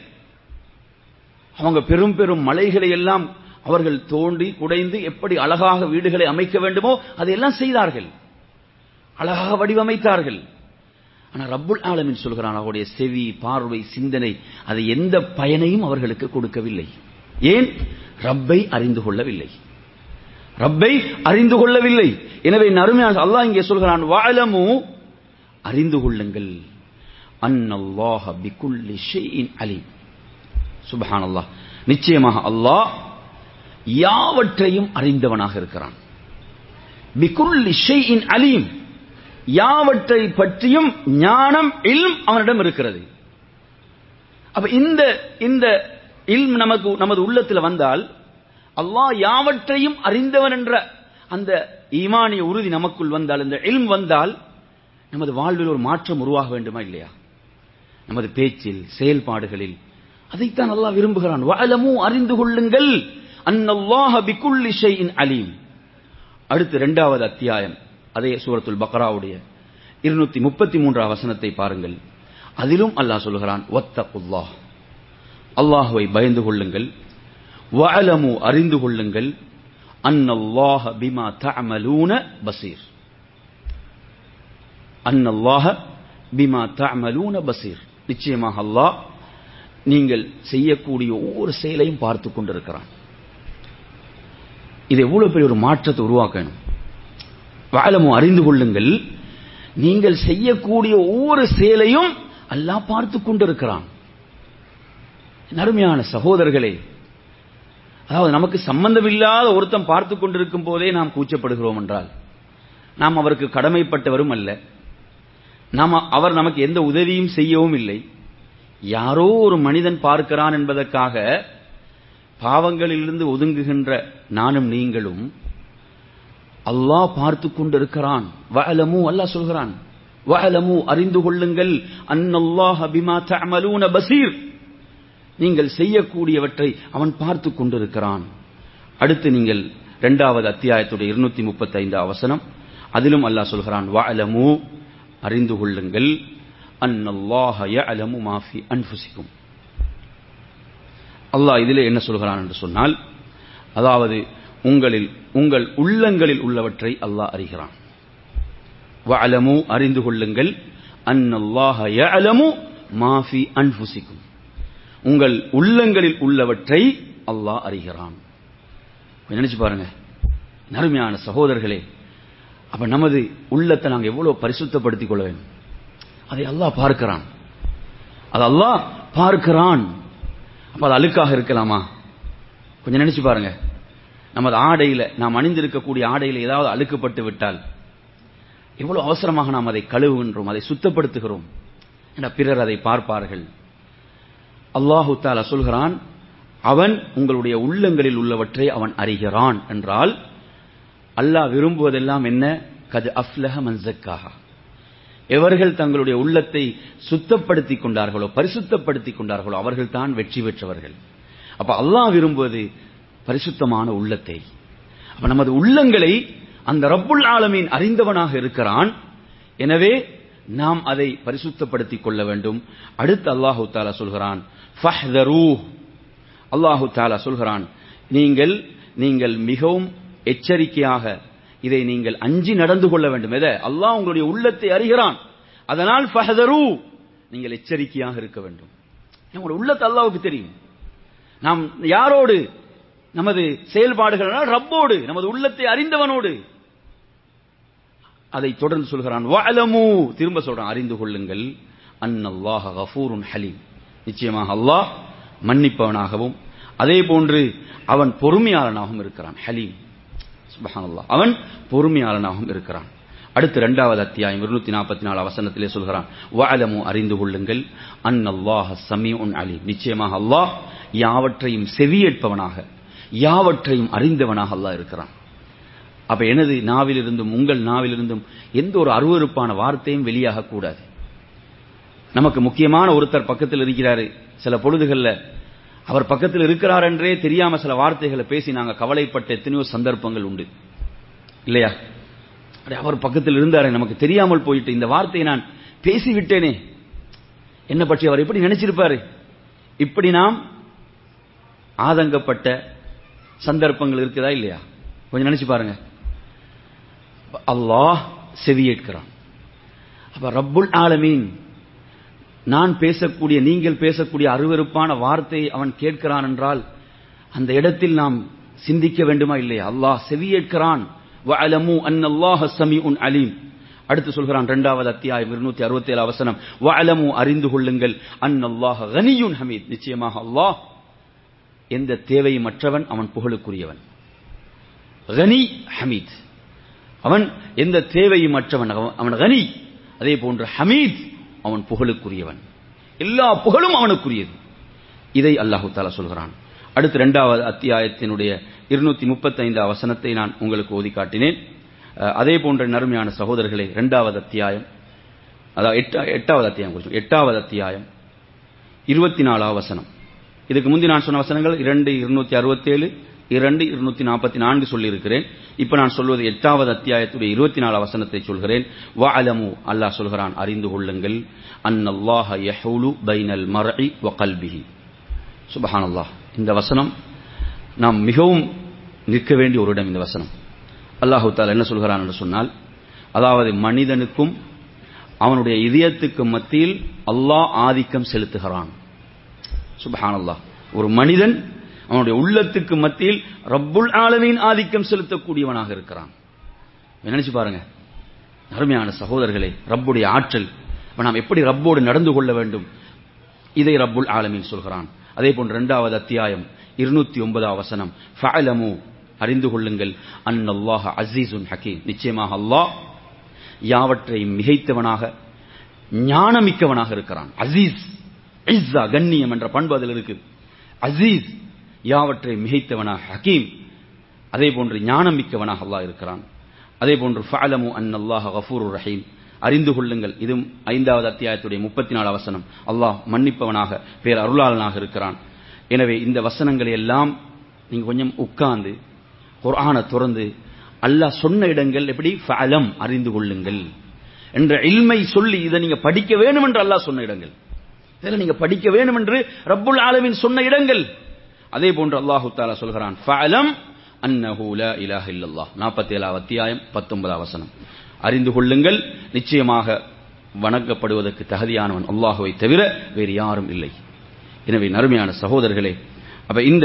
அவங்க பெரும் பெரும் மலைகளை எல்லாம் அவர்கள் தோண்டி குடைந்து எப்படி அழகாக வீடுகளை அமைக்க வேண்டுமோ அதையெல்லாம் செய்தார்கள் அழகாக வடிவமைத்தார்கள் ஆனா ரப்புல் ஆலமின் சொல்கிறான் அவருடைய செவி பார்வை சிந்தனை அது எந்த பயனையும் அவர்களுக்கு கொடுக்கவில்லை ஏன் ரப்பை அறிந்து கொள்ளவில்லை ரப்பை அறிந்து கொள்ளவில்லை எனவே நறுமையான அல்லாஹ் இங்கே சொல்கிறான் வாழமு அறிந்து கொள்ளுங்கள் அன்னல்லாஹ பிகுல்லி ஷைஇன் அலீம் சுபஹானல்லாஹ் நிச்சயமாக அல்லாஹ் யாவற்றையும் அறிந்தவனாக இருக்கிறான் பிகுல்லி ஷைஇன் அலீம் யாவற்றை பற்றியும் ஞானம் இல்ம் அவனிடம் இருக்கிறது அப்ப இந்த இந்த இல்ம் நமக்கு நமது உள்ளத்தில் வந்தால் அல்லாஹ் யாவற்றையும் அறிந்தவன் என்ற அந்த ஈமானிய உறுதி நமக்குள் வந்தால் இந்த இல்ம் வந்தால் நமது வாழ்வில் ஒரு மாற்றம் உருவாக வேண்டுமா இல்லையா நமது பேச்சில் செயல்பாடுகளில் அதைத்தான் அல்லாஹ் விரும்புகிறான் வஅலமு அறிந்து கொள்ளுங்கள் அன்னல்லாஹ பிகுல்லி ஷைஇன் அலீம் அடுத்து இரண்டாவது அத்தியாயம் அதே சூரத்துல் பக்ராவுடைய இருநூத்தி முப்பத்தி மூன்றாம் வசனத்தை பாருங்கள் அதிலும் அல்லாஹ் சொல்கிறான் ஒத்தகுல்லாஹ் அல்லாஹுவை பயந்து கொள்ளுங்கள் வஅலமு அறிந்து கொள்ளுங்கள் அன்னல்லாஹ பிமா தஅமலூன பசீர் அன்னல்லாஹ பிமா தஅமலூன பசீர் நிச்சயமாக அல்லாஹ் நீங்கள் செய்யக்கூடிய ஒவ்வொரு செயலையும் பார்த்து கொண்டிருக்கிறான் இது எவ்வளவு பெரிய ஒரு மாற்றத்தை உருவாக்கணும் வாழமும் அறிந்து கொள்ளுங்கள் நீங்கள் செய்யக்கூடிய ஒவ்வொரு செயலையும் அல்லாஹ் பார்த்து கொண்டிருக்கிறான் நறுமையான சகோதரர்களே அதாவது நமக்கு சம்பந்தமில்லாத ஒருத்தன் பார்த்து கொண்டிருக்கும் போதே நாம் கூச்சப்படுகிறோம் என்றால் நாம் அவருக்கு கடமைப்பட்டவரும் அல்ல நாம் அவர் நமக்கு எந்த உதவியும் செய்யவும் இல்லை யாரோ ஒரு மனிதன் பார்க்கிறான் என்பதற்காக பாவங்களிலிருந்து ஒதுங்குகின்ற நானும் நீங்களும் அல்லாஹ் பார்த்து கொண்டிருக்கிறான் வஅலமு அல்லாஹ் சொல்கிறான் வஅலமு அறிந்து கொள்ளுங்கள் அன்னல்லாஹ பிமா தஅமலூன பசீர் நீங்கள் செய்யக்கூடியவற்றை அவன் பார்த்து கொண்டிருக்கிறான் அடுத்து நீங்கள் இரண்டாவது அத்தியாயத்துடைய இருநூத்தி முப்பத்தி ஐந்து அவசனம் அதிலும் அல்லாஹ் சொல்கிறான் வஅலமு அறிந்து கொள்ளுங்கள் அன்னல்லாஹ யஅலமு மா ஃபி அன்ஃபுசிக்கும் அல்லாஹ் இதிலே என்ன சொல்கிறான் என்று சொன்னால் அதாவது உங்களில் உங்கள் உள்ளங்களில் உள்ளவற்றை அல்லாஹ் அறிகிறான் வஅலமு அறிந்து கொள்ளுங்கள் அன்னல்லாஹ யஅலமு மா ஃபி அன்ஃபுசிக்கும் உங்கள் உள்ளங்களில் உள்ளவற்றை அல்லாஹ் அறிகிறான் நினைச்சு பாருங்க நறுமையான சகோதரர்களே அப்ப நமது உள்ளத்தை நாங்கள் எவ்வளவு பரிசுத்தப்படுத்திக் கொள்ள வேண்டும் அதை அல்லாஹ் பார்க்கிறான் அது அல்லாஹ் பார்க்கிறான் அப்ப அது அழுக்காக இருக்கலாமா கொஞ்சம் நினைச்சு பாருங்க நமது ஆடையில நாம் அணிந்திருக்கக்கூடிய ஆடையில ஏதாவது அழுக்கப்பட்டு விட்டால் எவ்வளவு அவசரமாக நாம் அதை கழுவுகின்றோம் அதை சுத்தப்படுத்துகிறோம் என பிறர் அதை பார்ப்பார்கள் அல்லாஹு தாலா சொல்கிறான் அவன் உங்களுடைய உள்ளங்களில் உள்ளவற்றை அவன் அறிகிறான் என்றால் அல்லாஹ் விரும்புவதெல்லாம் என்ன கது அஃப்லஹ மன்சக்காக எவர்கள் தங்களுடைய உள்ளத்தை சுத்தப்படுத்திக் கொண்டார்களோ பரிசுத்தப்படுத்திக் கொண்டார்களோ அவர்கள் தான் வெற்றி பெற்றவர்கள் அப்ப அல்லாஹ் விரும்புவது பரிசுத்தமான உள்ளத்தை அப்ப நமது உள்ளங்களை அந்த ரப்புல் ஆலமீன் அறிந்தவனாக இருக்கிறான் எனவே நாம் அதை பரிசுத்தப்படுத்திக் கொள்ள வேண்டும் அடுத்து அல்லாஹு தாலா சொல்கிறான் ஃபஹ்தரூ அல்லாஹு தாலா சொல்கிறான் நீங்கள் நீங்கள் மிகவும் எச்சரிக்கையாக இதை நீங்கள் அஞ்சி நடந்து கொள்ள வேண்டும் எதை அல்லாஹ் உங்களுடைய உள்ளத்தை அறிகிறான் அதனால் ஃபஹதரு நீங்கள் எச்சரிக்கையாக இருக்க வேண்டும் உங்களுடைய உள்ளத்தை அல்லாவுக்கு தெரியும் நாம் யாரோடு நமது செயல்பாடுகள் ரப்போடு நமது உள்ளத்தை அறிந்தவனோடு அதை தொடர்ந்து சொல்கிறான் வஅலமு திரும்ப சொல்றான் அறிந்து கொள்ளுங்கள் அன்னல்லாஹ கஃபூருன் ஹலீம் நிச்சயமாக அல்லாஹ் மன்னிப்பவனாகவும் அதே போன்று அவன் பொறுமையாளனாகவும் இருக்கிறான் ஹலீம் சுபஹானல்லாஹ் அவன் பொறுமையாளனாகவும் இருக்கிறான் அடுத்து இரண்டாவது அத்தியாயம் இருநூத்தி நாற்பத்தி நாலு அவசனத்திலே சொல்கிறான் வஅலமு அறிந்து கொள்ளுங்கள் அன்னல்லாஹ சமீஉன் அலீம் நிச்சயமாக அல்லாஹ் யாவற்றையும் செவியேற்பவனாக யாவற்றையும் அறிந்தவனாக அல்லாஹ் இருக்கிறான் அப்ப எனது நாவிலிருந்தும் உங்கள் நாவிலிருந்தும் எந்த ஒரு அருவறுப்பான வார்த்தையும் வெளியாக கூடாது நமக்கு முக்கியமான ஒருத்தர் பக்கத்தில் இருக்கிறாரு சில பொழுதுகள்ல அவர் பக்கத்தில் இருக்கிறார் என்றே தெரியாம சில வார்த்தைகளை பேசி நாங்க கவலைப்பட்ட எத்தனையோ சந்தர்ப்பங்கள் உண்டு இல்லையா அவர் பக்கத்தில் இருந்தாரே நமக்கு தெரியாமல் போயிட்டு இந்த வார்த்தையை நான் பேசிவிட்டேனே என்ன பற்றி அவர் எப்படி நினைச்சிருப்பாரு இப்படி நாம் ஆதங்கப்பட்ட சந்தர்ப்பங்கள் இருக்குதா இல்லையா கொஞ்சம் நினைச்சு பாருங்க அல்லாஹ் செவியேற்கிறான் அப்ப ரப்புல் ஆலமீன் நான் பேசக்கூடிய நீங்கள் பேசக்கூடிய அருவருப்பான வார்த்தையை அவன் கேட்கிறான் என்றால் அந்த இடத்தில் நாம் சிந்திக்க வேண்டுமா இல்லையா அல்லாஹ் செவியேற்கிறான் வஅலமு அன்னல்லாஹ சமீஉன் அலீம் அடுத்து சொல்கிறான் இரண்டாவது அத்தியாயம் இருநூத்தி அறுபத்தி ஏழு அவசனம் வஅலமு அறிந்து கொள்ளுங்கள் அன்னல்லாஹ கனியுன் ஹமீத் நிச்சயமாக அல்லாஹ் எந்த தேவையும் மற்றவன் அவன் புகழுக்குரியவன் கனி ஹமீத் அவன் எந்த தேவையும் மற்றவன் அவன் கனி அதே போன்று ஹமீத் அவன் புகழுக்குரியவன் எல்லா புகழும் அவனுக்குரியது இதை அல்லாஹு தாலா சொல்கிறான் அடுத்து இரண்டாவது அத்தியாயத்தினுடைய இருநூத்தி முப்பத்தி ஐந்து வசனத்தை நான் உங்களுக்கு ஓதி காட்டினேன் அதே போன்ற நறுமையான சகோதரர்களே இரண்டாவது அத்தியாயம் அதாவது எட்டாவது அத்தியாயம் குறித்து எட்டாவது அத்தியாயம் இருபத்தி நாலாவது வசனம் இதுக்கு முந்தி நான் சொன்ன வசனங்கள் இரண்டு இருநூத்தி அறுபத்தேழு இரண்டு இருநூத்தி நாற்பத்தி நான்கு சொல்லியிருக்கிறேன் இப்ப நான் சொல்வது எட்டாவது அத்தியாயத்துடைய இருபத்தி நாலு வசனத்தை சொல்கிறேன் வஅலமு அல்லாஹ் சொல்கிறான் அறிந்து கொள்ளுங்கள் அன்னல்லாஹ யஹூலு பைனல் மர்இ வ கல்பிஹி சுபஹானல்லாஹ் இந்த வசனம் நாம் மிகவும் நிற்க வேண்டிய ஒரு இடம் இந்த வசனம் அல்லாஹு தாலா என்ன சொல்கிறான் என்று சொன்னால் அதாவது மனிதனுக்கும் அவனுடைய இதயத்துக்கு மத்தியில் அல்லாஹ் ஆதிக்கம் செலுத்துகிறான் சுபஹானல்லாஹ் ஒரு மனிதன் அவனுடைய உள்ளத்துக்கு மத்தியில் ரப்புல் ஆலமீன் ஆதிக்கம் செலுத்தக்கூடியவனாக இருக்கிறான் நினைச்சு பாருங்க அருமையான சகோதரர்களே ரப்புடைய ஆற்றல் அப்ப நாம் எப்படி ரப்போடு நடந்து கொள்ள வேண்டும் இதை ரப்புல் ஆலமீன் சொல்கிறான் அதே போன்று இரண்டாவது அத்தியாயம் இருநூத்தி ஒன்பதாம் வசனம் ஃபஅலமு அறிந்து கொள்ளுங்கள் அன்னல்லாஹ அசீசுன் ஹக்கீம் நிச்சயமாக அல்லாஹ் யாவற்றையும் மிகைத்தவனாக ஞானமிக்கவனாக இருக்கிறான் அசீஸ் இஸ்ஸா கண்ணியம் என்ற பண்பு அதில் இருக்கு அசீஸ் யாவற்றை மிகைத்தவனாக ஹக்கீம் அதே போன்று ஞானமிக்கவனாக அல்லாஹ் இருக்கிறான் அதே போன்று ஃபஅலமு அன்னல்லாஹ கஃபூருர் ரஹீம் அறிந்து கொள்ளுங்கள் இதுவும் ஐந்தாவது அத்தியாயத்துடைய முப்பத்தி நாலு வசனம் அல்லாஹ் மன்னிப்பவனாக பேர் அருளாளனாக இருக்கிறான் எனவே இந்த வசனங்களை எல்லாம் நீங்க கொஞ்சம் உட்கார்ந்து குர்ஆனை திறந்து அல்லாஹ் சொன்ன இடங்கள் எப்படி ஃபஅலம் அறிந்து கொள்ளுங்கள் என்ற இல்மை சொல்லி இதை நீங்க படிக்க வேண்டும் என்று அல்லாஹ் சொன்ன இடங்கள் இதெல்லாம் நீங்க படிக்க வேண்டும் என்று ரப்புல் ஆலமீன் சொன்ன இடங்கள் அதே போன்று அல்லாஹு தாலா சொல்கிறான் ஃபஅலம் அன்னஹு லா இலாஹ இல்லல்லாஹ் 47 அத்தியாயம் 19 வசனம் அறிந்து கொள்ளுங்கள் நிச்சயமாக வணங்கப்படுவதற்கு தகுதியானவன் அல்லாஹுவை தவிர வேறு யாரும் இல்லை எனவே நறுமையான சகோதரர்களே அப்ப இந்த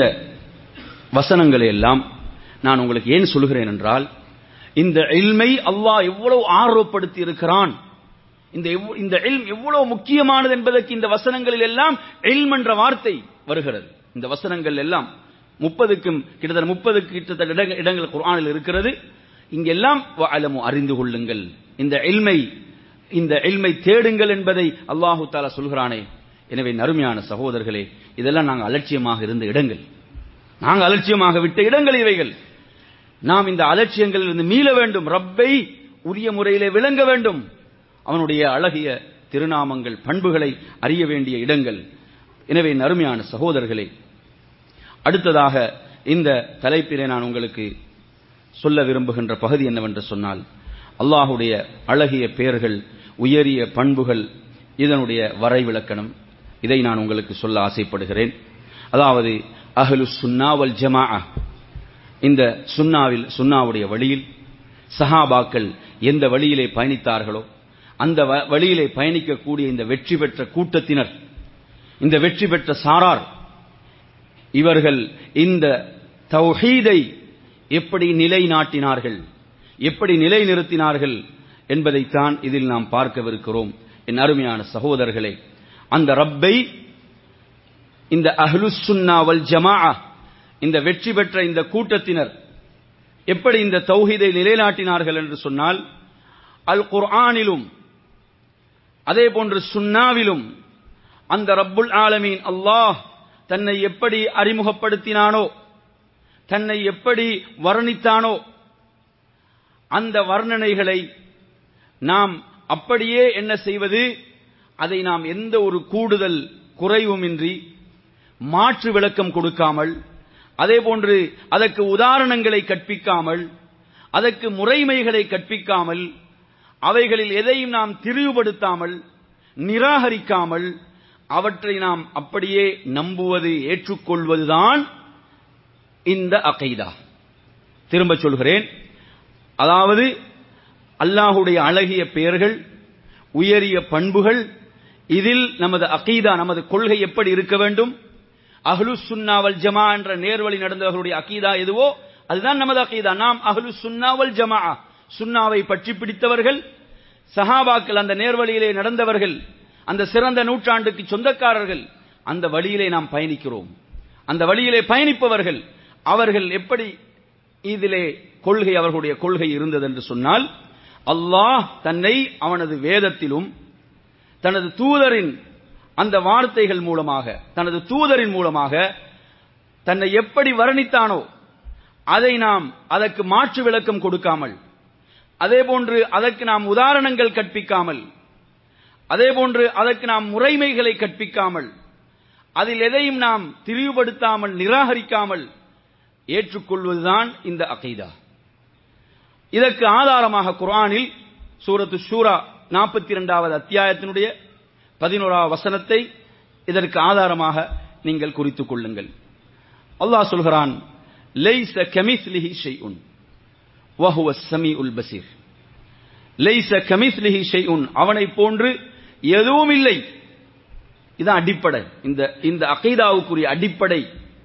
வசனங்களை எல்லாம் நான் உங்களுக்கு ஏன் சொல்கிறேன் என்றால் இந்த இல்மை அல்லாஹ் எவ்வளவு ஆர்வப்படுத்தி இருக்கிறான் இந்த எவ்வ- இந்த இல்ம் எவ்வளவு முக்கியமானது என்பதற்கு இந்த வசனங்களில் எல்லாம் இல்ம் என்ற வார்த்தை வருகிறது இந்த வசனங்கள் எல்லாம் முப்பதுக்கும் கிட்டத்தட்ட முப்பதுக்கு கிட்டத்தட்ட இடங்கள் இடங்கள் குர்ஆனில் இருக்கிறது இங்கெல்லாம் வஅலமு அறிந்து கொள்ளுங்கள் இந்த இல்மை இந்த இல்மை தேடுங்கள் என்பதை அல்லாஹு தாலா சொல்கிறானே எனவே நறுமையான சகோதரர்களே இதெல்லாம் நாங்கள் அலட்சியமாக இருந்த இடங்கள் நாங்கள் அலட்சியமாக விட்ட இடங்கள் இவைகள் நாம் இந்த அலட்சியங்களில் இருந்து மீள வேண்டும் ரப்பை உரிய முறையிலே விளங்க வேண்டும் அவனுடைய அழகிய திருநாமங்கள் பண்புகளை அறிய வேண்டிய இடங்கள் எனவே நறுமையான சகோதரர்களே அடுத்ததாக இந்த தலைப்பிலே நான் உங்களுக்கு சொல்ல விரும்புகின்ற பகுதி என்னவென்று சொன்னால் அல்லாஹுடைய அழகிய பெயர்கள் உயரிய பண்புகள் இதனுடைய வரைவிலக்கணம் இதை நான் உங்களுக்கு சொல்ல ஆசைப்படுகிறேன் அதாவது அஹ்லு சுன்னாவல் ஜமாஅ இந்த சுன்னாவில் சுன்னாவுடைய வழியில் சஹாபாக்கள் எந்த வழியிலே பயணித்தார்களோ அந்த வ- வழியிலே பயணிக்கக்கூடிய இந்த வெற்றி பெற்ற கூட்டத்தினர் இந்த வெற்றி பெற்ற சாரார் இவர்கள் இந்த தௌஹீதை எப்படி நிலைநாட்டினார்கள் எப்படி நிலைநிறுத்தினார்கள் என்பதைத்தான் இதில் நாம் பார்க்கவிருக்கிறோம் என் அருமையான சகோதரர்களே அந்த ரப்பை இந்த அஹ்லுஸ் சுன்னா வல் ஜமாஅ இந்த வெற்றி பெற்ற இந்த கூட்டத்தினர் எப்படி இந்த தௌஹீதை நிலைநாட்டினார்கள் என்று சொன்னால் அல் குர்ஆனிலும் அதே போன்று சுன்னாவிலும் அந்த ரப்புல் ஆலமீன் அல்லாஹ் தன்னை எப்படி அறிமுகப்படுத்தினானோ தன்னை எப்படி வர்ணித்தானோ அந்த வர்ணனைகளை நாம் அப்படியே என்ன செய்வது அதை நாம் எந்த ஒரு கூடுதல் குறைவுமின்றி மாற்று விளக்கம் கொடுக்காமல் அதே போன்று அதற்கு உதாரணங்களை கற்பிக்காமல் அதற்கு முறைமைகளை கற்பிக்காமல் அவைகளில் எதையும் நாம் திரிவுபடுத்தாமல் நிராகரிக்காமல் அவற்றை நாம் அப்படியே நம்புவது ஏற்றுக்கொள்வதுதான் இந்த அகைதா திரும்ப சொல்கிறேன் அதாவது அல்லாஹுடைய அழகிய பெயர்கள் உயரிய பண்புகள் இதில் நமது அகீதா நமது கொள்கை எப்படி இருக்க வேண்டும் அஹ்லு சுன்னாவல் ஜமா என்ற நேர்வழி நடந்தவர்களுடைய அகீதா எதுவோ அதுதான் நமது அகீதா நாம் அஹ்லு சுன்னாவல் ஜமா சுன்னாவை பற்றி பிடித்தவர்கள் சஹாபாக்கள் அந்த நேர்வழியிலே நடந்தவர்கள் அந்த சிறந்த நூற்றாண்டுக்கு சொந்தக்காரர்கள் அந்த வழியிலே நாம் பயணிக்கிறோம் அந்த வழியிலே பயணிப்பவர்கள் அவர்கள் எப்படி இதிலே கொள்கை அவர்களுடைய கொள்கை இருந்தது என்று சொன்னால் அல்லாஹ் தன்னை அவனது வேதத்திலும் தனது தூதரின் அந்த வார்த்தைகள் மூலமாக தனது தூதரின் மூலமாக தன்னை எப்படி வர்ணித்தானோ அதை நாம் அதற்கு மாற்று விளக்கம் கொடுக்காமல் அதே போன்று அதற்கு நாம் உதாரணங்கள் கற்பிக்காமல் அதே போன்று அதற்கு நாம் முறைமைகளை கற்பிக்காமல் அதில் எதையும் நாம் திரிவுபடுத்தாமல் நிராகரிக்காமல் ஏற்றுக்கொள்வதுதான் இந்த அகைதா இதற்கு ஆதாரமாக குர்ஆனில் சூரத்து ஷூரா நாற்பத்தி இரண்டாவது அத்தியாயத்தினுடைய பதினோராவது வசனத்தை இதற்கு ஆதாரமாக நீங்கள் குறித்துக் கொள்ளுங்கள் அல்லாஹ் சொல்கிறான் லைஸ கமிஸ்லிஹி ஷைஉன் வஹுவ ஸமீஉல் பஸீர் லைஸ கமிஸ்லிஹி ஷைஉன் அவனை போன்று எதுவும் இல்லை இதான் அடிப்படை இந்த இந்த அகைதாவுக்குரிய அடிப்படை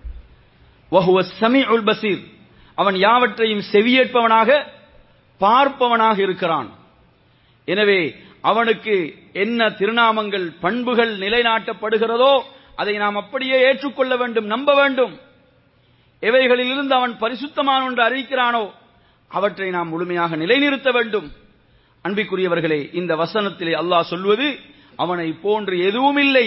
வஹுவ ஸமீஉல் பஸீர் அவன் யாவற்றையும் செவியேற்பவனாக பார்ப்பவனாக இருக்கிறான் எனவே அவனுக்கு என்ன திருநாமங்கள் பண்புகள் நிலைநாட்டப்படுகிறதோ அதை நாம் அப்படியே ஏற்றுக்கொள்ள வேண்டும் நம்ப வேண்டும் எவைகளிலிருந்து அவன் பரிசுத்தமான ஒன்று அறிவிக்கிறானோ அவற்றை நாம் முழுமையாக நிலைநிறுத்த வேண்டும் அன்பிற்குரியவர்களே இந்த வசனத்திலே அல்லாஹ் சொல்வது அவனை போன்று எதுவும் இல்லை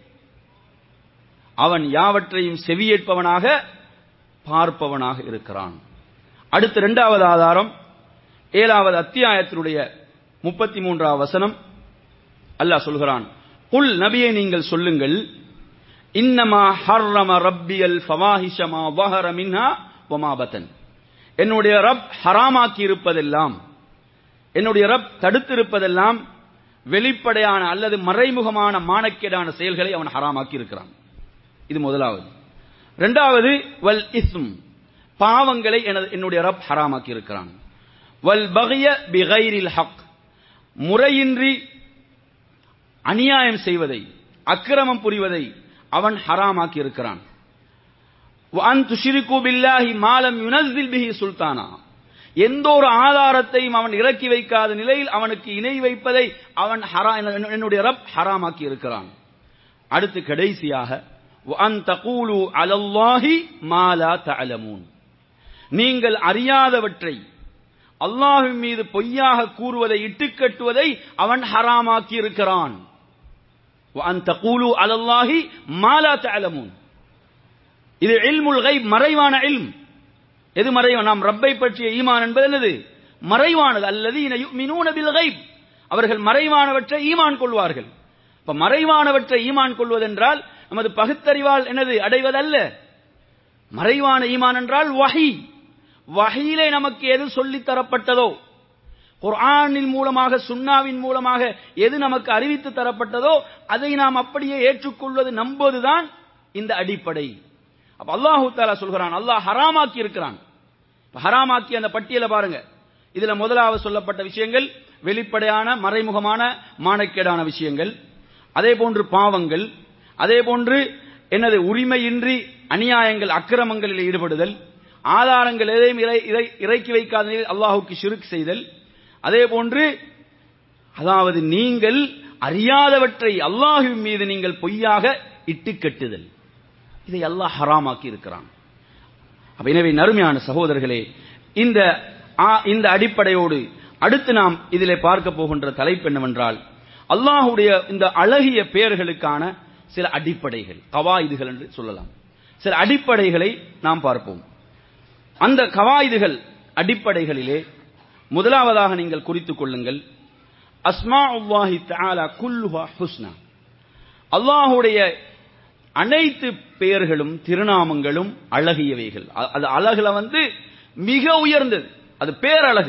அவன் யாவற்றையும் செவியேற்பவனாக பார்ப்பவனாக இருக்கிறான் அடுத்த இரண்டாவது ஆதாரம் ஏழாவது அத்தியாயத்தினுடைய முப்பத்தி மூன்றாவது வசனம் அல்லாஹ் சொல்கிறான் புல் நபியை நீங்கள் சொல்லுங்கள் இன்னமா ஹர்ரம ரப்பியல் ஃபவாஹிஷமா வஹர மின்ஹா வமாபத்தன் என்னுடைய ரப் ஹராமாக்கி இருப்பதெல்லாம் என்னுடைய ரப் தடுத்திருப்பதெல்லாம் வெளிப்படையான அல்லது மறைமுகமான மானக்கேடான செயல்களை அவன் ஹராமாக்கி இருக்கிறான் இது முதலாவது இரண்டாவது வல் இஸ்ம் பாவங்களை எனது என்னுடைய ரப் ஹராமாக்கி இருக்கிறான் வல் பகிய பிகைரில் ஹக் முறையின்றி அநியாயம் செய்வதை அக்கிரமம் புரிவதை அவன் ஹராமாக்கி இருக்கிறான் வஅன் துஷ்ரிகு பில்லாஹி மாலம் யுனஸ்ஸில் பிஹி சுல்தானா எந்த ஒரு ஆதாரத்தையும் அவன் இறக்கி வைக்காத நிலையில் அவனுக்கு இணை வைப்பதை அவன் ஹரா என்னுடைய ரப் ஹராமாக்கி இருக்கிறான் அடுத்து கடைசியாக வஅன் தகூலு அலல்லாஹி மா லா தஅலமூன் நீங்கள் அறியாதவற்றை அல்லாஹ்வின் மீது பொய்யாக கூறுவதை இட்டுக்கட்டுவதை அவன் ஹராமாக்கி இருக்கிறான் வஅன் தகூலு அலல்லாஹி மா லா தஅலமூன் இது இல்முல் கைப் மறைவான இல்ம் எது மறைவான நாம் ரப்பை பற்றிய ஈமான் என்பது என்னது மறைவானது அல்லது யுமினூன பில் கைப் அவர்கள் மறைவானவற்றை ஈமான் கொள்வார்கள் இப்ப மறைவானவற்றை ஈமான் கொள்வதென்றால் நமது பகுத்தறிவால் என்னது அடைவதல்ல மறைவான ஈமான் என்றால் வஹி வஹியிலே நமக்கு எது சொல்லித் தரப்பட்டதோ குர்ஆனின் மூலமாக சுன்னாவின் மூலமாக எது நமக்கு அறிவித்து தரப்பட்டதோ அதை நாம் அப்படியே ஏற்றுக்கொள்வது நம்புவதுதான் இந்த அடிப்படை அப்ப அல்லாஹு தாலா சொல்கிறான் அல்லாஹ் ஹராமாக்கி இருக்கிறான் ஹராமாக்கி அந்த பட்டியலை பாருங்க இதுல முதலாவது சொல்லப்பட்ட விஷயங்கள் வெளிப்படையான மறைமுகமான மானக்கேடான விஷயங்கள் அதே போன்று பாவங்கள் அதே போன்று எனது உரிமையின்றி அநியாயங்கள் அக்கிரமங்களில் ஈடுபடுதல் ஆதாரங்கள் எதையும் இறக்கி வைக்காத நிலையில் அல்லாஹுக்கு ஷிருக் செய்தல் அதே போன்று அதாவது நீங்கள் அறியாதவற்றை அல்லாஹுவின் மீது நீங்கள் பொய்யாக இட்டு கட்டுதல் இதை அல்லாஹ் ஹராமாக்கி இருக்கிறான் அப்ப எனவே நறுமையான சகோதரர்களே இந்த இந்த அடிப்படையோடு அடுத்து நாம் இதிலே பார்க்க போகின்ற தலைப்பு என்னவென்றால் அல்லாஹுடைய இந்த அழகிய பெயர்களுக்கான சில அடிப்படைகள் கவாயுதுகள் என்று சொல்லலாம் சில அடிப்படைகளை நாம் பார்ப்போம் அந்த கவாயுதுகள் அடிப்படைகளிலே முதலாவதாக நீங்கள் குறித்துக் கொள்ளுங்கள் அஸ்மா உல்லாஹி தஆலா குல்லுஹா ஹுஸ்னா அல்லாஹுடைய அனைத்து பெயர்களும் திருநாமங்களும் அழகியவைகள் அது அழகுல வந்து மிக உயர்ந்தது அது பேரழகு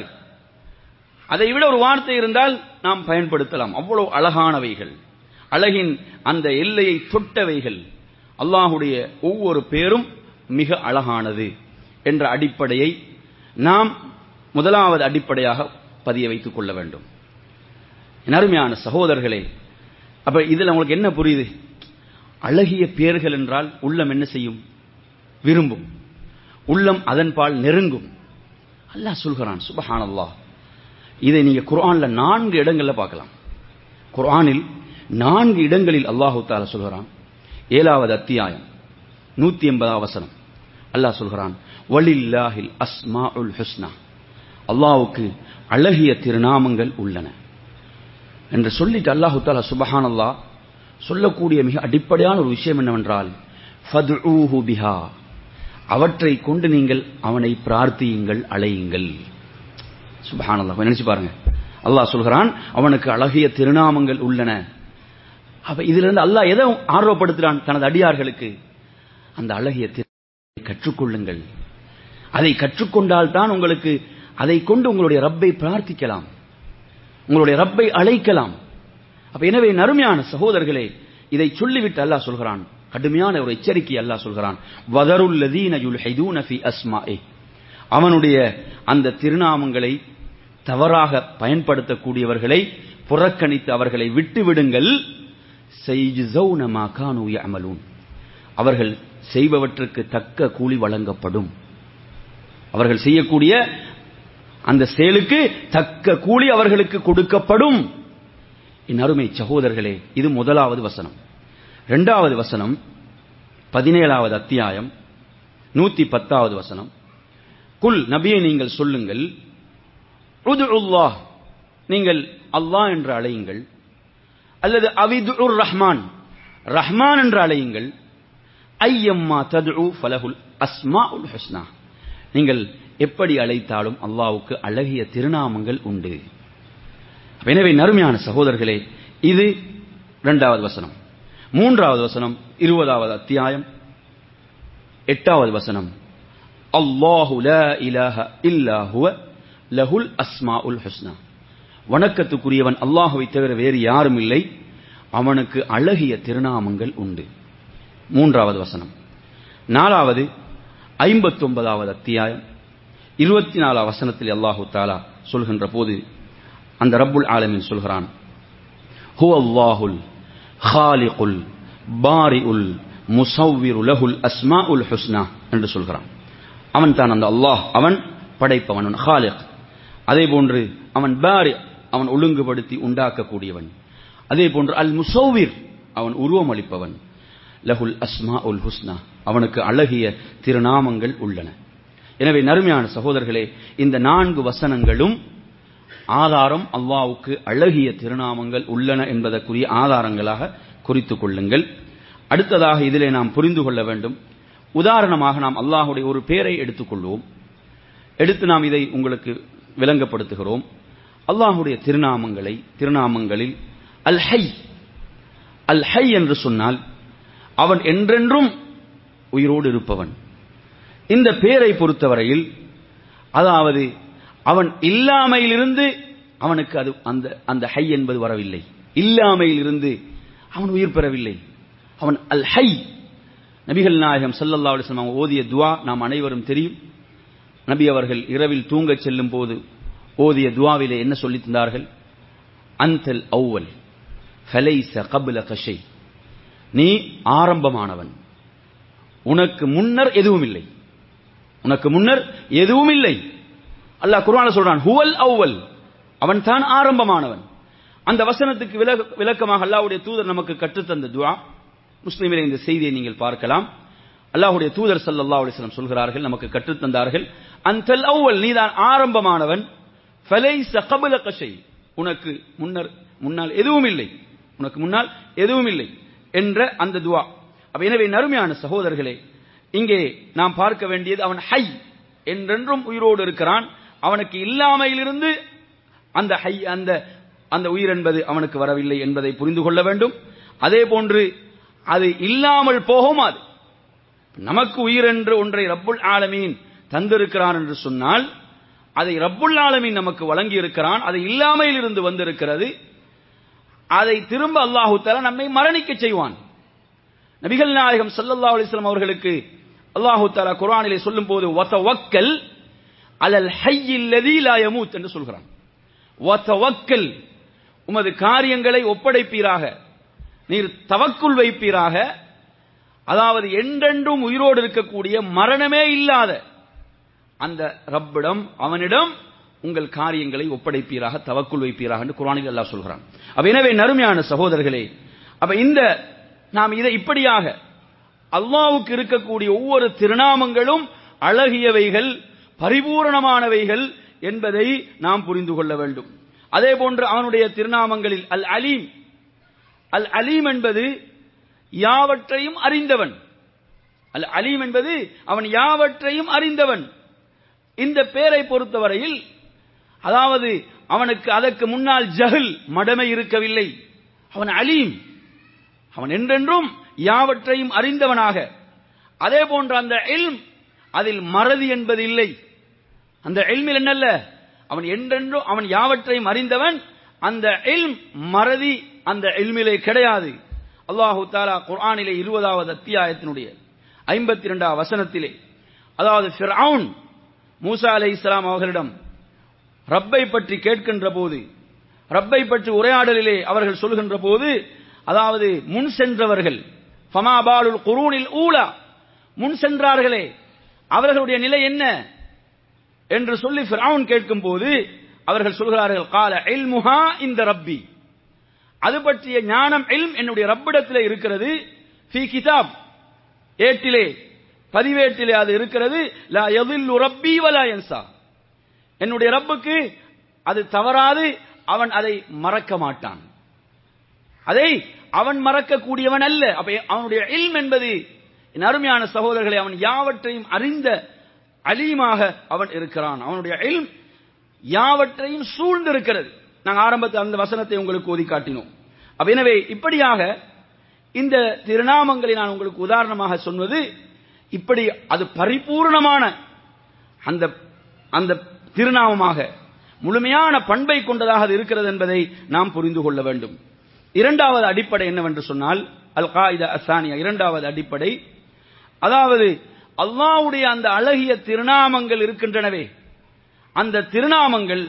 அதை விட ஒரு வார்த்தை இருந்தால் நாம் பயன்படுத்தலாம் அவ்வளவு அழகானவைகள் அழகின் அந்த எல்லையை தொட்டவைகள் அல்லாஹுடைய ஒவ்வொரு பேரும் மிக அழகானது என்ற அடிப்படையை நாம் முதலாவது அடிப்படையாக பதிய வைத்துக் கொள்ள வேண்டும் அருமையான சகோதரர்களே அப்ப இதுல உங்களுக்கு என்ன புரியுது அழகிய பேர்கள் என்றால் உள்ளம் என்ன செய்யும் விரும்பும் உள்ளம் அதன்பால் நெருங்கும் அல்லாஹ் சொல்கிறான் சுபஹான் அல்லாஹ் இதை நீங்க குர்ஆன்ல நான்கு இடங்கள்ல பார்க்கலாம் குர்ஆனில் நான்கு இடங்களில் அல்லாஹு தாலா சொல்கிறான் ஏழாவது அத்தியாயம் நூத்தி எண்பதாம் வசனம் அல்லாஹ் சொல்கிறான் வலில்லாஹில் அஸ்மா உல் ஹுஸ்னா அல்லாவுக்கு அழகிய திருநாமங்கள் உள்ளன என்று சொல்லிட்டு அல்லாஹு தாலா சுபஹான் அல்லாஹ் சொல்லக்கூடிய மிக அடிப்படையான ஒரு விஷயம் என்னவென்றால் ஃபதுஊஹு பிஹா அவற்றை கொண்டு நீங்கள் அவனை பிரார்த்தியுங்கள் அழையுங்கள் சுபஹானல்லாஹ் நினைச்சு பாருங்க அல்லாஹ் சொல்கிறான் அவனுக்கு அழகிய திருநாமங்கள் உள்ளன அப்ப இதிலிருந்து அல்லாஹ் எதை ஆர்வப்படுத்துறான் தனது அடியார்களுக்கு அந்த அழகிய கற்றுக்கொள்ளுங்கள் அதை கற்றுக்கொண்டால் தான் உங்களுக்கு அதை கொண்டு உங்களுடைய ரப்பை பிரார்த்திக்கலாம் உங்களுடைய ரப்பை அழைக்கலாம் அப்ப எனவே நறுமையான சகோதரர்களே இதை சொல்லிவிட்டு அல்லாஹ் சொல்கிறான் கடுமையான ஒரு எச்சரிக்கை அல்லாஹ் சொல்கிறான் வதருல்லதீன யுல்ஹிதூன ஃபி அஸ்மாஇ அவனுடைய அந்த திருநாமங்களை தவறாக பயன்படுத்தக்கூடியவர்களை புறக்கணித்து அவர்களை விட்டு விடுங்கள் அமலூன் அவர்கள் செய்பவற்றுக்கு தக்க கூலி வழங்கப்படும் அவர்கள் செய்யக்கூடிய அந்த செயலுக்கு தக்க கூலி அவர்களுக்கு கொடுக்கப்படும் என் அருமை சகோதரர்களே இது முதலாவது வசனம் இரண்டாவது வசனம் பதினேழாவது அத்தியாயம் நூத்தி பத்தாவது வசனம் குல் நபியை நீங்கள் சொல்லுங்கள் உதுல்லாஹ் நீங்கள் அல்லாஹ் என்று அழையுங்கள் அல்லது அவிதுர் ரஹ்மான் ரஹ்மான் என்று அழையுங்கள் ஐயம்மா தது ஃபலகுல் அஸ்மா உல் ஹஸ்னா நீங்கள் எப்படி அழைத்தாலும் அல்லாவுக்கு அழகிய திருநாமங்கள் உண்டு எனவே நறுமையான சகோதரர்களே இது இரண்டாவது வசனம் மூன்றாவது வசனம் இருபதாவது அத்தியாயம் எட்டாவது வசனம் அல்லாஹு லா இலாஹ இல்லா ஹுவ லஹுல் அஸ்மா உல் ஹஸ்னா வணக்கத்துக்குரியவன் அல்லாஹுவை தவிர வேறு யாரும் இல்லை அவனுக்கு அழகிய திருநாமங்கள் உண்டு மூன்றாவது வசனம் நாலாவது ஐம்பத்தி ஒன்பதாவது அத்தியாயம் இருபத்தி நாலாம் வசனத்தில் அல்லாஹு தாலா சொல்கின்ற போது அந்த ரப்புல் ஆலமின் சொல்கிறான் ஹு அல்லாஹுல் ஹாலிகுல் பாரிஉல் முசவ்விரு லஹுல் அஸ்மா உல் ஹுஸ்னா என்று சொல்கிறான் அவன் தான் அந்த அல்லாஹ் அவன் படைப்பவன் ஹாலிக் அதே போன்று அவன் பாரி அவன் ஒழுங்குபடுத்தி உண்டாக்கக்கூடியவன் அதே போன்று அல் முசௌவிர் அவன் உருவம் அளிப்பவன் லஹுல் அஸ்மா உல் ஹுஸ்னா அவனுக்கு அழகிய திருநாமங்கள் உள்ளன எனவே நறுமையான சகோதரர்களே இந்த நான்கு வசனங்களும் ஆதாரம் அல்லாவுக்கு அழகிய திருநாமங்கள் உள்ளன என்பதற்குரிய ஆதாரங்களாக குறித்துக் கொள்ளுங்கள் அடுத்ததாக இதிலே நாம் புரிந்து கொள்ள வேண்டும் உதாரணமாக நாம் அல்லாஹுடைய ஒரு பேரை எடுத்துக்கொள்வோம் எடுத்து நாம் இதை உங்களுக்கு விளங்கப்படுத்துகிறோம் அல்லாஹுடைய திருநாமங்களை திருநாமங்களில் அல் ஹை அல் ஹை என்று சொன்னால் அவன் என்றென்றும் உயிரோடு இருப்பவன் இந்த பேரை பொறுத்தவரையில் அதாவது அவன் இல்லாமையிலிருந்து அவனுக்கு அது அந்த அந்த ஹை என்பது வரவில்லை இல்லாமையிலிருந்து அவன் உயிர் பெறவில்லை அவன் அல் ஹை நபிகள் நாயகம் சல்லல்லா அலிஸ்லாம் ஓதிய துவா நாம் அனைவரும் தெரியும் நபி அவர்கள் இரவில் தூங்கச் செல்லும் போது ஓதிய துவாவிலே என்ன சொல்லித் தந்தார்கள் அந்தல் அவ்வல் ஃபலைச கபுல கஷை நீ ஆரம்பமானவன் உனக்கு முன்னர் எதுவும் இல்லை உனக்கு முன்னர் எதுவும் இல்லை அல்லாஹ் குர்ஆன சொல்றான் ஹுவல் அவ்வல் அவன் தான் ஆரம்பமானவன் அந்த வசனத்துக்கு விளக்கமாக அல்லாஹ்வுடைய தூதர் நமக்கு கற்றுத்தந்த துஆ முஸ்லிமிலே இந்த செய்தியை நீங்கள் பார்க்கலாம் அல்லாஹ்வுடைய தூதர் ஸல்லல்லாஹு அலைஹி வஸல்லம் சொல்கிறார்கள் நமக்கு கற்றுத்தந்தார்கள் அந்தல் அவ்வல் நீதான் ஆரம்பமானவன் ஃபலைஸ கபல கஷை உனக்கு முன்னர் முன்னால் எதுவும் இல்லை உனக்கு முன்னால் எதுவும் இல்லை என்ற அந்த துவா அப்ப எனவே நறுமையான சகோதரர்களே இங்கே நாம் பார்க்க வேண்டியது அவன் ஹை என்றென்றும் உயிரோடு இருக்கிறான் அவனுக்கு இல்லாமையிலிருந்து அந்த ஹை அந்த அந்த உயிர் என்பது அவனுக்கு வரவில்லை என்பதை புரிந்து கொள்ள வேண்டும் அதே போன்று அது இல்லாமல் போகும் அது நமக்கு உயிர் என்று ஒன்றை ரப்புல் ஆலமீன் தந்திருக்கிறான் என்று சொன்னால் அதை ரப்புல் ஆலமீன் நமக்கு வழங்கி இருக்கிறான் அது இல்லாமையில் இருந்து வந்திருக்கிறது அதை திரும்ப அல்லாஹு தஆலா நம்மை மரணிக்க செய்வான் நபிகள் நாயகம் ஸல்லல்லாஹு அலைஹி வஸல்லம் அவர்களுக்கு அல்லாஹு தஆலா குர்ஆனிலே சொல்லும்போது வதவக்கல் அலல் ஹய்யில் லதீ லா யமூத் என்று சொல்கிறான் வதவக்கல் உமது காரியங்களை ஒப்படைப்பீராக நீர் தவக்குள் வைப்பீராக அதாவது என்றென்றும் உயிரோடு இருக்கக்கூடிய மரணமே இல்லாத அந்த ரப்பிடம் அவனிடம் உங்கள் காரியங்களை ஒப்படைப்பீராக தவக்குள் வைப்பீராக என்று குரானில் அல்லாஹ் சொல்கிறான் அப்ப எனவே நறுமையான சகோதரர்களே அப்ப இந்த நாம் இதை இப்படியாக அல்லாவுக்கு இருக்கக்கூடிய ஒவ்வொரு திருநாமங்களும் அழகியவைகள் பரிபூரணமானவைகள் என்பதை நாம் புரிந்து கொள்ள வேண்டும் அதே போன்று அவனுடைய திருநாமங்களில் அல் அலீம் அல் அலீம் என்பது யாவற்றையும் அறிந்தவன் அல் அலீம் என்பது அவன் யாவற்றையும் அறிந்தவன் இந்த பேரை பொறுத்தவரையில் அதாவது அவனுக்கு அதற்கு முன்னால் ஜஹல் மடமை இருக்கவில்லை அவன் அலீம் அவன் என்றென்றும் யாவற்றையும் அறிந்தவனாக அதே போன்ற அந்த எல்ம் அதில் மறதி என்பது இல்லை அந்த எல்மில் என்னல்ல அவன் என்றென்றும் அவன் யாவற்றையும் அறிந்தவன் அந்த எல்ம் மறதி அந்த எல்மிலே கிடையாது அல்லாஹு தாலா குர்ஆனிலே இருபதாவது அத்தியாயத்தினுடைய ஐம்பத்தி இரண்டாவது வசனத்திலே அதாவது ஃபிர்அவுன் மூசா அலை இஸ்லாம் அவர்களிடம் ரப்பை பற்றி கேட்கின்ற போது ரப்பை பற்றி உரையாடலிலே அவர்கள் சொல்கின்ற போது அதாவது முன் சென்றவர்கள் ஃபமாபாலுல் குரூனில் ஊலா முன் சென்றார்களே அவர்களுடைய நிலை என்ன என்று சொல்லி ஃபிரௌன் கேட்கும் போது அவர்கள் சொல்கிறார்கள் கால இல்முஹா இந்த ரப்பி அது பற்றிய ஞானம் இல்ம் என்னுடைய ரப்பிடத்திலே இருக்கிறது ஃபி கிதாப் ஏட்டிலே பதிவேட்டிலே அது இருக்கிறது லா யதில்லு ரப்பி வலா யன்சா என்னுடைய ரப்புக்கு அது தவறாது அவன் அதை மறக்க மாட்டான் அதை அவன் மறக்கக்கூடியவன் அல்ல அப்ப அவனுடைய இல்ம் என்பது என் அருமையான சகோதரர்களை அவன் யாவற்றையும் அறிந்த அலீமாக அவன் இருக்கிறான் அவனுடைய இல்ம் யாவற்றையும் சூழ்ந்திருக்கிறது நாங்கள் ஆரம்பத்தில் அந்த வசனத்தை உங்களுக்கு ஓதி காட்டினோம் அப்ப எனவே இப்படியாக இந்த திருநாமங்களை நான் உங்களுக்கு உதாரணமாக சொன்னது இப்படி அது பரிபூர்ணமான அந்த அந்த திருநாமமாக முழுமையான பண்பை கொண்டதாக அது இருக்கிறது என்பதை நாம் புரிந்து கொள்ள வேண்டும் இரண்டாவது அடிப்படை என்னவென்று சொன்னால் அல் காயிதா அசானியா இரண்டாவது அடிப்படை அதாவது அல்லாவுடைய அந்த அழகிய திருநாமங்கள் இருக்கின்றனவே அந்த திருநாமங்கள்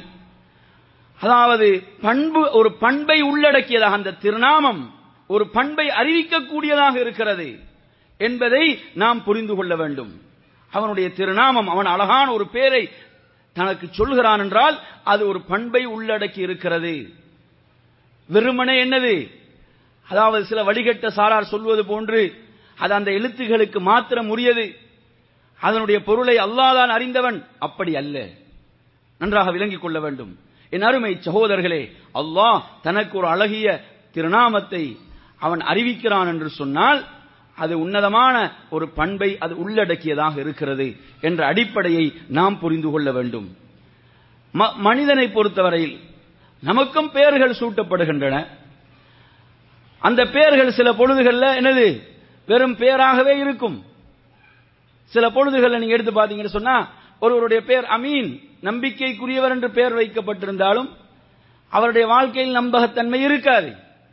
அதாவது பண்பு ஒரு பண்பை உள்ளடக்கியதாக அந்த திருநாமம் ஒரு பண்பை அறிவிக்கக்கூடியதாக இருக்கிறது என்பதை நாம் புரிந்து கொள்ள வேண்டும் அவனுடைய திருநாமம் அவன் அழகான ஒரு பேரை தனக்கு சொல்கிறான் என்றால் அது ஒரு பண்பை உள்ளடக்கி இருக்கிறது வெறுமனே என்னது அதாவது சில வழிகட்ட சாரார் சொல்வது போன்று அது அந்த எழுத்துகளுக்கு மாத்திரம் உரியது அதனுடைய பொருளை அல்லாதான் அறிந்தவன் அப்படி அல்ல நன்றாக விளங்கிக் கொள்ள வேண்டும் என் அருமை சகோதரர்களே அல்லாஹ் தனக்கு ஒரு அழகிய திருநாமத்தை அவன் அறிவிக்கிறான் என்று சொன்னால் அது உன்னதமான ஒரு பண்பை அது உள்ளடக்கியதாக இருக்கிறது என்ற அடிப்படையை நாம் புரிந்து கொள்ள வேண்டும் மனிதனை பொறுத்தவரையில் நமக்கும் பெயர்கள் சூட்டப்படுகின்றன அந்த பெயர்கள் சில பொழுதுகளில் என்னது வெறும் பெயராகவே இருக்கும் சில பொழுதுகளில் நீங்க எடுத்து பார்த்தீங்கன்னு சொன்னா ஒருவருடைய பெயர் அமீன் நம்பிக்கைக்குரியவர் என்று பெயர் வைக்கப்பட்டிருந்தாலும் அவருடைய வாழ்க்கையில் நம்பகத்தன்மை இருக்காது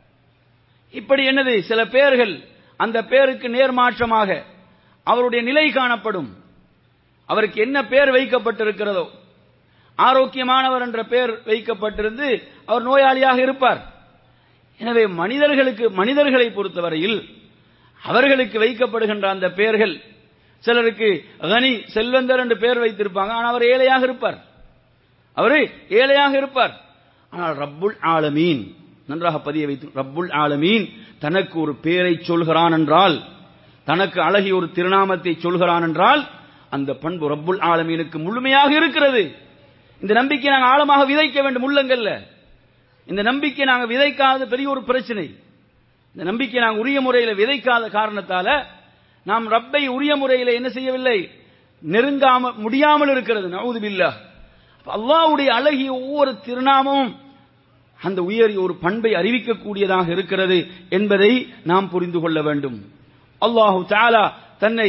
இப்படி என்னது சில பெயர்கள் அந்த பெயருக்கு நேர்மாற்றமாக அவருடைய நிலை காணப்படும் அவருக்கு என்ன பெயர் வைக்கப்பட்டிருக்கிறதோ ஆரோக்கியமானவர் என்ற பெயர் வைக்கப்பட்டிருந்து அவர் நோயாளியாக இருப்பார் எனவே மனிதர்களுக்கு மனிதர்களை பொறுத்தவரையில் அவர்களுக்கு வைக்கப்படுகின்ற அந்த பெயர்கள் சிலருக்கு கனி செல்வந்தர் என்று பெயர் வைத்திருப்பாங்க ஆனால் அவர் ஏழையாக இருப்பார் அவரு ஏழையாக இருப்பார் ஆனால் ரப்புல் ஆலமீன் நன்றாக பதிய வைத்து ரப்புல் ஆலமீன் தனக்கு ஒரு பெயரை சொல்கிறான் என்றால் தனக்கு அழகிய ஒரு திருநாமத்தை சொல்கிறான் என்றால் அந்த பண்பு ரப்புல் ஆலமீனுக்கு முழுமையாக இருக்கிறது இந்த நம்பிக்கை நாங்கள் ஆழமாக விதைக்க வேண்டும் உள்ளங்கள்ல இந்த நம்பிக்கை நாங்கள் விதைக்காத பெரிய ஒரு பிரச்சனை இந்த நம்பிக்கை நாங்கள் உரிய முறையில் விதைக்காத காரணத்தால நாம் ரப்பை உரிய முறையில் என்ன செய்யவில்லை நெருங்காம முடியாமல் இருக்கிறது நவுது பில்லா அல்லாவுடைய அழகிய ஒவ்வொரு திருநாமமும் அந்த உயரிய ஒரு பண்பை அறிவிக்கக்கூடியதாக இருக்கிறது என்பதை நாம் புரிந்து கொள்ள வேண்டும் அல்லாஹு தாலா தன்னை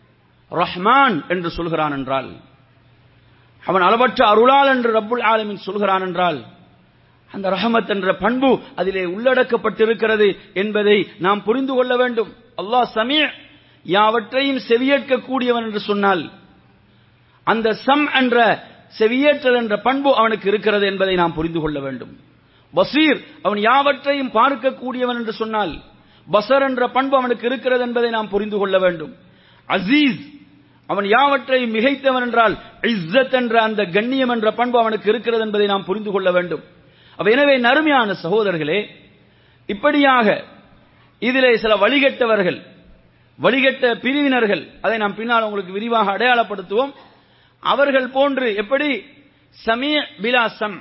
ரஹ்மான் என்று சொல்கிறான் என்றால் அவன் அளவற்ற அருளால் என்று ரப்புல் ஆலமின் சொல்கிறான் என்றால் அந்த ரஹமத் என்ற பண்பு அதிலே உள்ளடக்கப்பட்டிருக்கிறது என்பதை நாம் புரிந்து கொள்ள வேண்டும் அல்லாஹ் சமீ யாவற்றையும் செவியேற்கக்கூடியவன் என்று சொன்னால் அந்த சம் என்ற செவியேற்றல் என்ற பண்பு அவனுக்கு இருக்கிறது என்பதை நாம் புரிந்து கொள்ள வேண்டும் பசீர் அவன் யாவற்றையும் பார்க்கக்கூடியவன் என்று சொன்னால் பசர் என்ற பண்பு அவனுக்கு இருக்கிறது என்பதை நாம் புரிந்து கொள்ள வேண்டும் அசீஸ் அவன் யாவற்றையும் மிகைத்தவன் என்றால் இஸ்ஸத் என்ற அந்த கண்ணியம் என்ற பண்பு அவனுக்கு இருக்கிறது என்பதை நாம் புரிந்து கொள்ள வேண்டும் அப்ப எனவே நறுமையான சகோதரர்களே இப்படியாக இதிலே சில வழிகட்டவர்கள் வழிகட்ட பிரிவினர்கள் அதை நாம் பின்னால் உங்களுக்கு விரிவாக அடையாளப்படுத்துவோம் அவர்கள் போன்று எப்படி சமீ பிலாசம்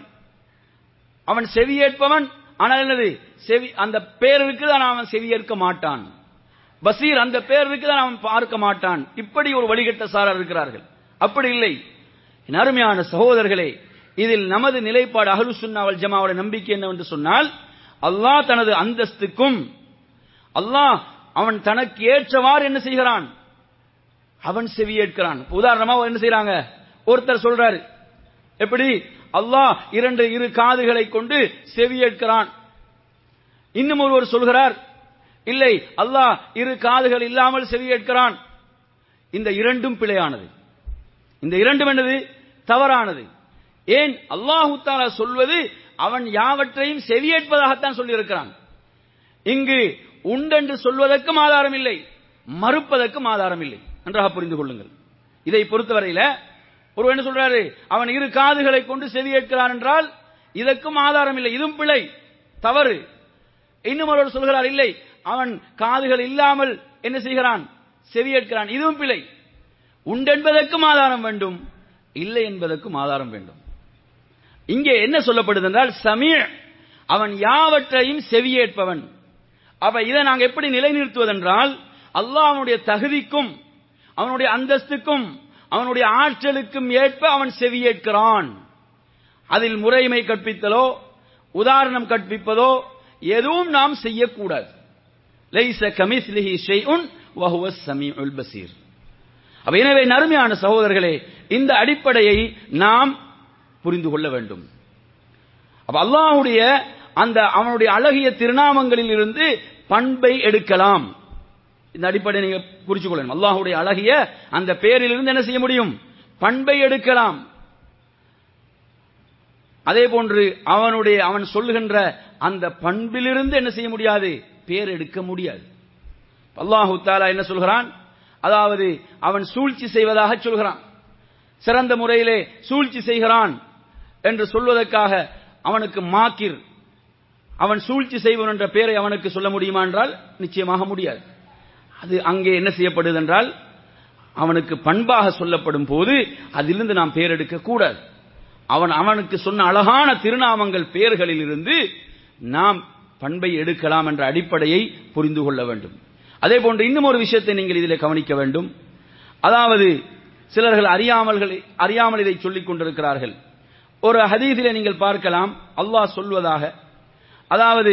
அவன் செவியேற்பவன் ஆனால் என்னது செவி அந்த பேர் இருக்குது ஆனால் அவன் செவியேற்க மாட்டான் பசீர் அந்த பேர் இருக்குதான் அவன் பார்க்க மாட்டான் இப்படி ஒரு வழிகட்ட சாரர் இருக்கிறார்கள் அப்படி இல்லை என் அருமையான சகோதரர்களே இதில் நமது நிலைப்பாடு அகலு சுன்னாவல் ஜமாவோட நம்பிக்கை என்னவென்று சொன்னால் அல்லாஹ் தனது அந்தஸ்துக்கும் அல்லாஹ் அவன் தனக்கு ஏற்றவாறு என்ன செய்கிறான் அவன் செவியேற்கிறான் உதாரணமா என்ன செய்யறாங்க ஒருத்தர் சொல்றாரு எப்படி அல்லாஹ் இரண்டு இரு காதுகளை கொண்டு செவியேற்கிறான் இன்னும் ஒருவர் சொல்கிறார் இல்லை அல்லாஹ் இரு காதுகள் இல்லாமல் செவியேற்கிறான் இந்த இரண்டும் பிழையானது இந்த இரண்டும் என்னது தவறானது ஏன் அல்லாஹு தாலா சொல்வது அவன் யாவற்றையும் செவியேற்பதாகத்தான் சொல்லியிருக்கிறான் இங்கு உண்டென்று சொல்வதற்கும் ஆதாரம் இல்லை மறுப்பதற்கும் ஆதாரம் இல்லை நன்றாக புரிந்து கொள்ளுங்கள் இதை பொறுத்தவரையில ஒரு என்ன சொல்றாரு அவன் இரு காதுகளை கொண்டு செவி கேட்கிறான் என்றால் இதற்கும் ஆதாரம் இல்லை இதுவும் பிழை தவறு இன்னும் ஒருவர் சொல்கிறார் இல்லை அவன் காதுகள் இல்லாமல் என்ன செய்கிறான் செவி கேட்கிறான் இதுவும் பிழை உண்டென்பதற்கும் ஆதாரம் வேண்டும் இல்லை என்பதற்கும் ஆதாரம் வேண்டும் இங்கே என்ன சொல்லப்படுது என்றால் சமீர் அவன் யாவற்றையும் செவியேற்பவன் அப்ப இதை நாங்க எப்படி நிலைநிறுத்துவதென்றால் அல்லாஹ் அவனுடைய தகுதிக்கும் அவனுடைய அந்தஸ்துக்கும் அவனுடைய ஆற்றலுக்கும் ஏற்ப அவன் செவியேற்கிறான் அதில் முறைமை கற்பித்தலோ உதாரணம் கற்பிப்பதோ எதுவும் நாம் செய்யக்கூடாது லைஸ கமிஸ்லிஹி ஷைஉன் வஹுவ ஸமீஉல் பஸீர் அப்ப எனவே நறுமையான சகோதரர்களே இந்த அடிப்படையை நாம் புரிந்து கொள்ள வேண்டும் அப்ப அல்லாஹ்வுடைய அந்த அவனுடைய அழகிய திருநாமங்களில் இருந்து பண்பை எடுக்கலாம் இந்த அடிப்படையை நீங்க குறிச்சு கொள்ளணும் அல்லாஹ்வுடைய அழகிய அந்த பேரிலிருந்து என்ன செய்ய முடியும் பண்பை எடுக்கலாம் அதே போன்று அவனுடைய அவன் சொல்லுகின்ற அந்த பண்பிலிருந்து என்ன செய்ய முடியாது பேர் எடுக்க முடியாது அல்லாஹு தாலா என்ன சொல்கிறான் அதாவது அவன் சூழ்ச்சி செய்வதாக சொல்கிறான் சிறந்த முறையிலே சூழ்ச்சி செய்கிறான் என்று சொல்வதற்காக அவனுக்கு மாக்கிர் அவன் சூழ்ச்சி செய்வன் என்ற பெயரை அவனுக்கு சொல்ல முடியுமா என்றால் நிச்சயமாக முடியாது அது அங்கே என்ன செய்யப்படுது என்றால் அவனுக்கு பண்பாக சொல்லப்படும் போது அதிலிருந்து நாம் பெயர் எடுக்க கூடாது அவன் அவனுக்கு சொன்ன அழகான திருநாமங்கள் பெயர்களில் இருந்து நாம் பண்பை எடுக்கலாம் என்ற அடிப்படையை புரிந்து கொள்ள வேண்டும் அதே போன்று இன்னும் ஒரு விஷயத்தை நீங்கள் இதில் கவனிக்க வேண்டும் அதாவது சிலர்கள் அறியாமல்கள் அறியாமல் இதை சொல்லிக் கொண்டிருக்கிறார்கள் ஒரு ஹதீஸிலே நீங்கள் பார்க்கலாம் அல்லாஹ் சொல்வதாக அதாவது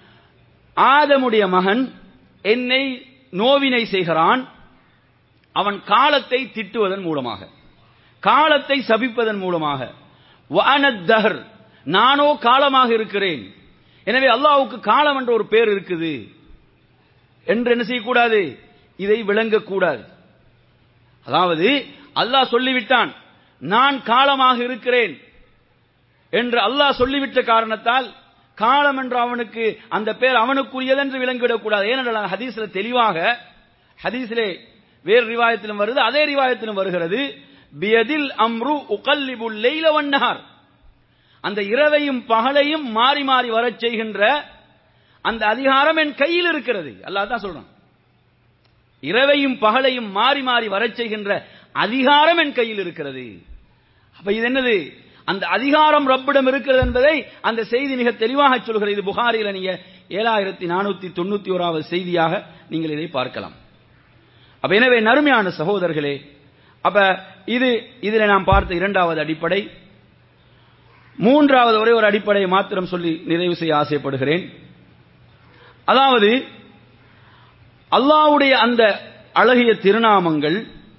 ஆதமுடைய மகன் என்னை நோவினை செய்கிறான் அவன் காலத்தை திட்டுவதன் மூலமாக காலத்தை சபிப்பதன் மூலமாக வஅனத்தஹர் நானோ காலமாக இருக்கிறேன் எனவே அல்லாஹ்வுக்கு காலம் என்ற ஒரு பேர் இருக்குது என்று என்ன செய்யக்கூடாது இதை விளங்கக்கூடாது அதாவது அல்லாஹ் சொல்லிவிட்டான் நான் காலமாக இருக்கிறேன் என்று அல்லாஹ் சொல்லிவிட்ட காரணத்தால் காலம் என்று அவனுக்கு அந்த பேர் அவனுக்குரியது என்று விளங்கிவிடக்கூடாது ஏனென்றால் ஹதீஸ்ல தெளிவாக ஹதீஸிலே வேறு ரிவாயத்திலும் வருது அதே ரிவாயத்திலும் வருகிறது பியதில் அம்ரு உகல்லிபுல் லைல வன்னஹார் அந்த இரவையும் பகலையும் மாறி மாறி வரச் செய்கின்ற அந்த அதிகாரம் என் கையில் இருக்கிறது அல்லாஹ் தான் சொல்றான் இரவையும் பகலையும் மாறி மாறி வரச் செய்கின்ற அதிகாரம் என் கையில் இருக்கிறது அப்ப இது என்னது அந்த அதிகாரம் ரப்பிடம் இருக்கிறது என்பதை அந்த செய்தி மிக தெளிவாக சொல்கிறது இது புகாரில நீங்க ஏழாயிரத்தி நானூத்தி தொண்ணூத்தி ஓராவது செய்தியாக நீங்கள் இதை பார்க்கலாம் அப்ப எனவே நறுமையான சகோதரர்களே அப்ப இது இதுல நாம் பார்த்த இரண்டாவது அடிப்படை மூன்றாவது ஒரே ஒரு அடிப்படையை மாத்திரம் சொல்லி நிறைவு செய்ய ஆசைப்படுகிறேன் அதாவது அல்லாஹ்வுடைய அந்த அழகிய திருநாமங்கள்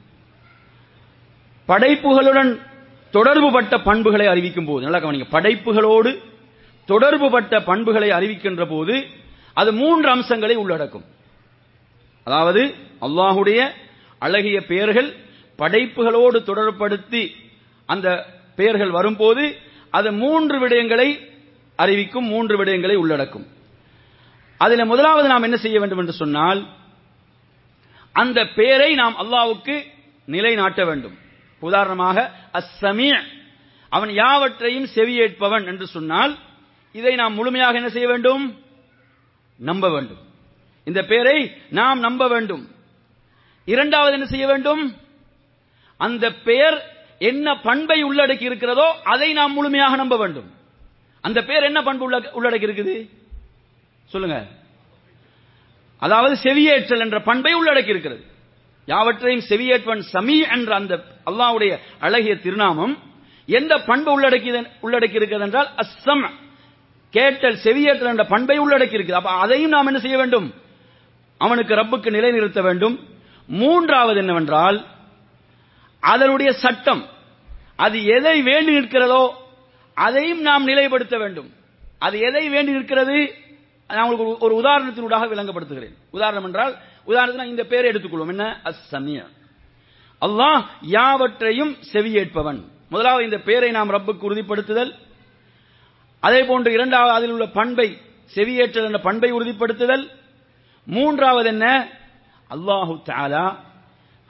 படைப்புகளுடன் தொடர்புபட்ட பண்புகளை அறிவிக்கும் போது நல்லா கவனிங்க படைப்புகளோடு தொடர்புபட்ட பண்புகளை அறிவிக்கின்ற போது அது மூன்று அம்சங்களை உள்ளடக்கும் அதாவது அல்லாஹுடைய அழகிய பெயர்கள் படைப்புகளோடு தொடர்படுத்தி அந்த பெயர்கள் வரும்போது அது மூன்று விடயங்களை அறிவிக்கும் மூன்று விடயங்களை உள்ளடக்கும் அதில் முதலாவது நாம் என்ன செய்ய வேண்டும் என்று சொன்னால் அந்த பெயரை நாம் அல்லாவுக்கு நிலைநாட்ட வேண்டும் உதாரணமாக அஸ்ஸமீ அவன் யாவற்றையும் செவியேற்பவன் என்று சொன்னால் இதை நாம் முழுமையாக என்ன செய்ய வேண்டும் நம்ப வேண்டும் இந்த பெயரை நாம் நம்ப வேண்டும் இரண்டாவது என்ன செய்ய வேண்டும் அந்த பெயர் என்ன பண்பை உள்ளடக்கி இருக்கிறதோ அதை நாம் முழுமையாக நம்ப வேண்டும் அந்த பெயர் என்ன பண்பு உள்ளடக்கி இருக்குது சொல்லுங்க அதாவது செவியேற்றல் என்ற பண்பை உள்ளடக்கி இருக்கிறது யாவற்றையும் செவியேற்பவன் சமீ என்ற அந்த அல்லாவுடைய அழகிய திருநாமம் எந்த பண்பு உள்ளடக்கி உள்ளடக்கி இருக்கிறது என்றால் அஸ்ஸம் கேட்டல் செவியேற்றல் என்ற பண்பை உள்ளடக்கி இருக்குது அப்ப அதையும் நாம் என்ன செய்ய வேண்டும் அவனுக்கு ரப்புக்கு நிலைநிறுத்த வேண்டும் மூன்றாவது என்னவென்றால் அதனுடைய சட்டம் அது எதை வேண்டி நிற்கிறதோ அதையும் நாம் நிலைப்படுத்த வேண்டும் அது எதை வேண்டி நிற்கிறது நான் உங்களுக்கு ஒரு உதாரணத்தினூடாக விளங்கப்படுத்துகிறேன் உதாரணம் என்றால் உதாரணத்தில் இந்த பேரை எடுத்துக்கொள்வோம் என்ன அஸ்ஸமிய அல்லாஹ் யாவற்றையும் செவியேற்பவன் முதலாவது இந்த பேரை நாம் ரப்புக்கு உறுதிப்படுத்துதல் அதே போன்று இரண்டாவது அதில் உள்ள பண்பை செவியேற்றல் என்ற பண்பை உறுதிப்படுத்துதல் மூன்றாவது என்ன அல்லாஹு தாலா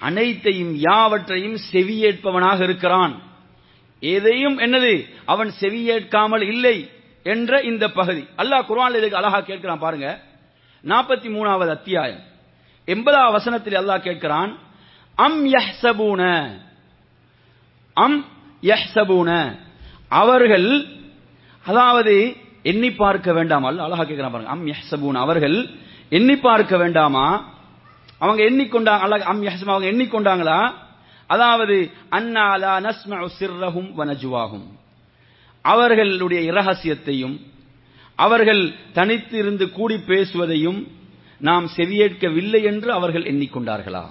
அனைத்தையும் யாவற்றையும் செவியேற்பவனாக இருக்கிறான் எதையும் என்னது அவன் செவியேற்காமல் இல்லை என்ற இந்த பகுதி அல்லாஹ் குர்ஆன்ல இதுக்கு அழகா கேட்கிறான் பாருங்க நாற்பத்தி மூணாவது அத்தியாயம் எண்பதாவது வசனத்தில் அல்லாஹ் கேட்கிறான் அம் யஹ்சபூன அம் யஹ்சபூன அவர்கள் அதாவது எண்ணி பார்க்க வேண்டாமா அல்லாஹ் அழகா கேட்கிறான் பாருங்க அம் யஹ்சபூன அவர்கள் எண்ணி பார்க்க வேண்டாமா அவங்க எண்ணிக்கொண்டாங்க அல்லாஹ் அம் யஹ்சபு அவங்க எண்ணிக்கொண்டாங்களா அதாவது அன்னாலா நஸ்மஉ சிர்ரஹும் வனஜுவாகும் அவர்களுடைய இரகசியத்தையும் அவர்கள் தனித்து இருந்து கூடி பேசுவதையும் நாம் செவியேற்கவில்லை என்று அவர்கள் எண்ணிக்கொண்டார்களா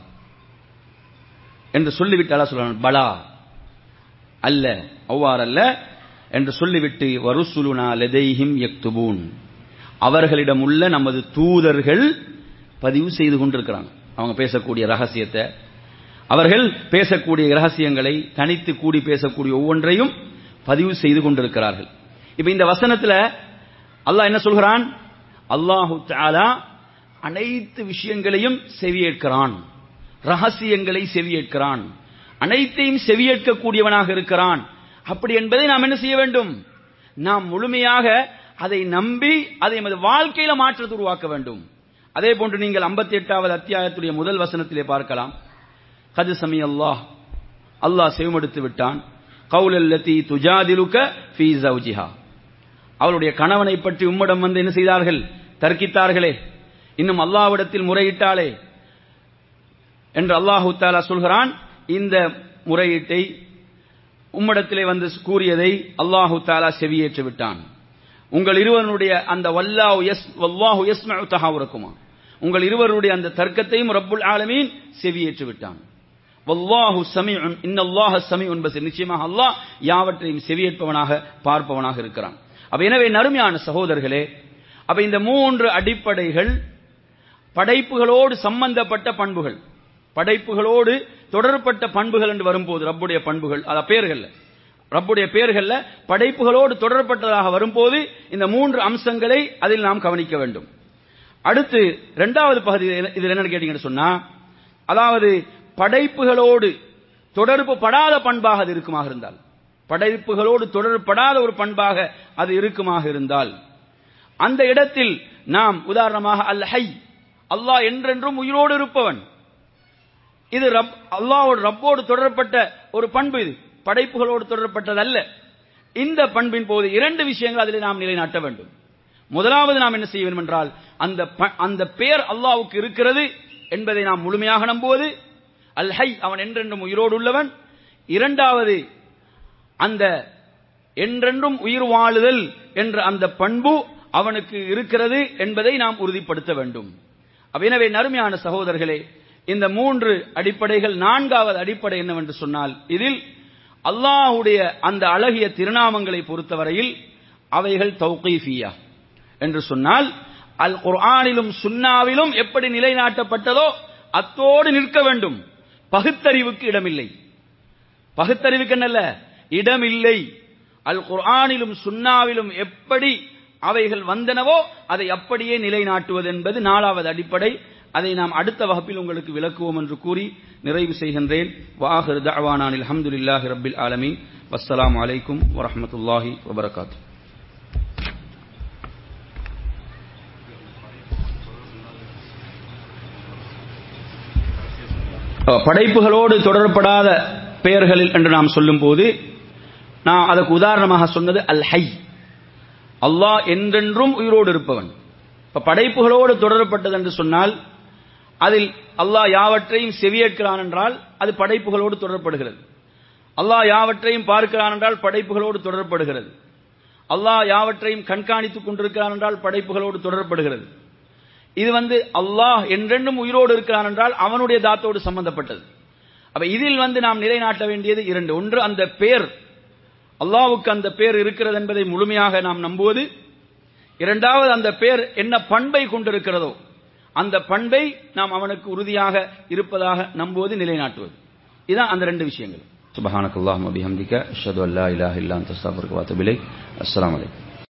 என்று சொல்லிவிட்டு அல்லா சொல்றான் பலா அல்ல அவ்வாறல்ல என்று சொல்லிவிட்டு வருசுலுனா லெதைஹிம் யக்துபூன் அவர்களிடம் உள்ள நமது தூதர்கள் பதிவு செய்து கொண்டிருக்கிறாங்க அவங்க பேசக்கூடிய ரகசியத்தை அவர்கள் பேசக்கூடிய ரகசியங்களை தனித்து கூடி பேசக்கூடிய ஒவ்வொன்றையும் பதிவு செய்து கொண்டிருக்கிறார்கள் இப்ப இந்த வசனத்துல அல்லாஹ் என்ன சொல்கிறான் அல்லாஹு தாலா அனைத்து விஷயங்களையும் செவியேற்கிறான் ரகசியங்களை செவியேற்கிறான் அனைத்தையும் செவியேற்கக்கூடியவனாக இருக்கிறான் அப்படி என்பதை நாம் என்ன செய்ய வேண்டும் நாம் முழுமையாக அதை நம்பி அதை எமது வாழ்க்கையில மாற்றத்தை உருவாக்க வேண்டும் அதே போன்று நீங்கள் 58வது எட்டாவது அத்தியாயத்துடைய முதல் வசனத்திலே பார்க்கலாம் கது சமி அல்லாஹ் அல்லாஹ் செவிமடுத்து விட்டான் கவுலல்லதி துஜாதிலுக்க ஃபீ ஜௌஜிஹா அவளுடைய கணவனை பற்றி உம்மிடம் வந்து என்ன செய்தார்கள் தர்க்கித்தார்களே இன்னும் அல்லாஹ்விடத்தில் முறையிட்டாளே என்று அல்லாஹு தாலா சொல்கிறான் இந்த முறையீட்டை உம்மிடத்திலே வந்து கூறியதை அல்லாஹு தாலா செவியேற்று விட்டான் உங்கள் இருவருடைய அந்த வல்லாஹு எஸ் வல்லாஹு யஸ்மஉ தஹாவுரக்குமா உங்கள் இருவருடைய அந்த தர்க்கத்தையும் ரப்புல் ஆலமீன் செவியேற்று விட்டான் வல்லாஹு சமீஉன் இன்னல்லாஹ சமீஉன் பஸீர் நிச்சயமாக அல்லாஹ் யாவற்றையும் செவியேற்பவனாக பார்ப்பவனாக இருக்கிறான் அப்ப எனவே நறுமையான சகோதரர்களே அப்ப இந்த மூன்று அடிப்படைகள் படைப்புகளோடு சம்பந்தப்பட்ட பண்புகள் படைப்புகளோடு தொடர்பட்ட பண்புகள் என்று வரும்போது ரப்புடைய பண்புகள் அத பேர்கள் ரப்புடைய பெயர்கள்ல படைப்புகளோடு தொடர்பட்டதாக வரும்போது இந்த மூன்று அம்சங்களை அதில் நாம் கவனிக்க வேண்டும் அடுத்து இரண்டாவது பகுதி இதில் என்ன கேட்டீங்கன்னு சொன்னா அதாவது படைப்புகளோடு தொடர்பு படாத பண்பாக அது இருக்குமாக இருந்தால் படைப்புகளோடு தொடர்படாத ஒரு பண்பாக அது இருக்குமாக இருந்தால் அந்த இடத்தில் நாம் உதாரணமாக அல் ஹை அல்லாஹ் என்றென்றும் உயிரோடு இருப்பவன் இது ரப் அல்லாவோடு ரப்போடு தொடரப்பட்ட ஒரு பண்பு இது படைப்புகளோடு தொடரப்பட்டதல்ல இந்த பண்பின் போது இரண்டு விஷயங்கள் அதில் நாம் நிலைநாட்ட வேண்டும் முதலாவது நாம் என்ன செய்ய வேண்டும் என்றால் அந்த அந்த பெயர் அல்லாவுக்கு இருக்கிறது என்பதை நாம் முழுமையாக நம்புவது அல் ஹை அவன் என்றென்றும் உயிரோடு உள்ளவன் இரண்டாவது அந்த என்றென்றும் உயிர் வாழுதல் என்ற அந்த பண்பு அவனுக்கு இருக்கிறது என்பதை நாம் உறுதிப்படுத்த வேண்டும் எனவே நறுமையான சகோதரர்களே இந்த மூன்று அடிப்படைகள் நான்காவது அடிப்படை என்னவென்று சொன்னால் இதில் அல்லாஹுடைய அந்த அழகிய திருநாமங்களை பொறுத்தவரையில் அவைகள் தௌகீஃபியா என்று சொன்னால் அல் குர்ஆனிலும் சுன்னாவிலும் எப்படி நிலைநாட்டப்பட்டதோ அத்தோடு நிற்க வேண்டும் பகுத்தறிவுக்கு இடமில்லை பகுத்தறிவுக்கு என்னல்ல இடமில்லை அல் குர்ஆனிலும் சுன்னாவிலும் எப்படி அவைகள் வந்தனவோ அதை அப்படியே நிலைநாட்டுவது என்பது நாலாவது அடிப்படை அதை நாம் அடுத்த வகுப்பில் உங்களுக்கு விளக்குவோம் என்று கூறி நிறைவு செய்கின்றேன் வாஹிர் தஅவானானில் அல்ஹம்துலில்லாஹி ரப்பில் ஆலமீன் வஸ்ஸலாமு அலைக்கும் வரஹ்மத்துல்லாஹி வபரகாத்துஹு படைப்புகளோடு தொடர்படாத பெயர்களில் என்று நாம் சொல்லும்போது நான் அதற்கு உதாரணமாக சொன்னது அல் ஹை அல்லாஹ் என்றென்றும் உயிரோடு இருப்பவன் இப்ப படைப்புகளோடு தொடரப்பட்டது என்று சொன்னால் அதில் அல்லாஹ் யாவற்றையும் செவியேற்கிறான் என்றால் அது படைப்புகளோடு தொடரப்படுகிறது அல்லாஹ் யாவற்றையும் பார்க்கிறான் என்றால் படைப்புகளோடு தொடரப்படுகிறது அல்லாஹ் யாவற்றையும் கண்காணித்துக் கொண்டிருக்கிறான் என்றால் படைப்புகளோடு தொடரப்படுகிறது இது வந்து அல்லாஹ் என்றென்றும் உயிரோடு இருக்கிறான் என்றால் அவனுடைய தாத்தோடு சம்பந்தப்பட்டது அப்ப இதில் வந்து நாம் நிலைநாட்ட வேண்டியது இரண்டு ஒன்று அந்த பேர் அல்லாவுக்கு அந்த பேர் இருக்கிறது என்பதை முழுமையாக நாம் நம்புவது இரண்டாவது அந்த பேர் என்ன பண்பை கொண்டிருக்கிறதோ அந்த பண்பை நாம் அவனுக்கு உறுதியாக இருப்பதாக நம்புவது நிலைநாட்டுவது இதுதான் அந்த ரெண்டு விஷயங்கள் سبحانك اللهم وبحمدك اشهد ان لا اله الا انت استغفرك واتوب اليك السلام عليكم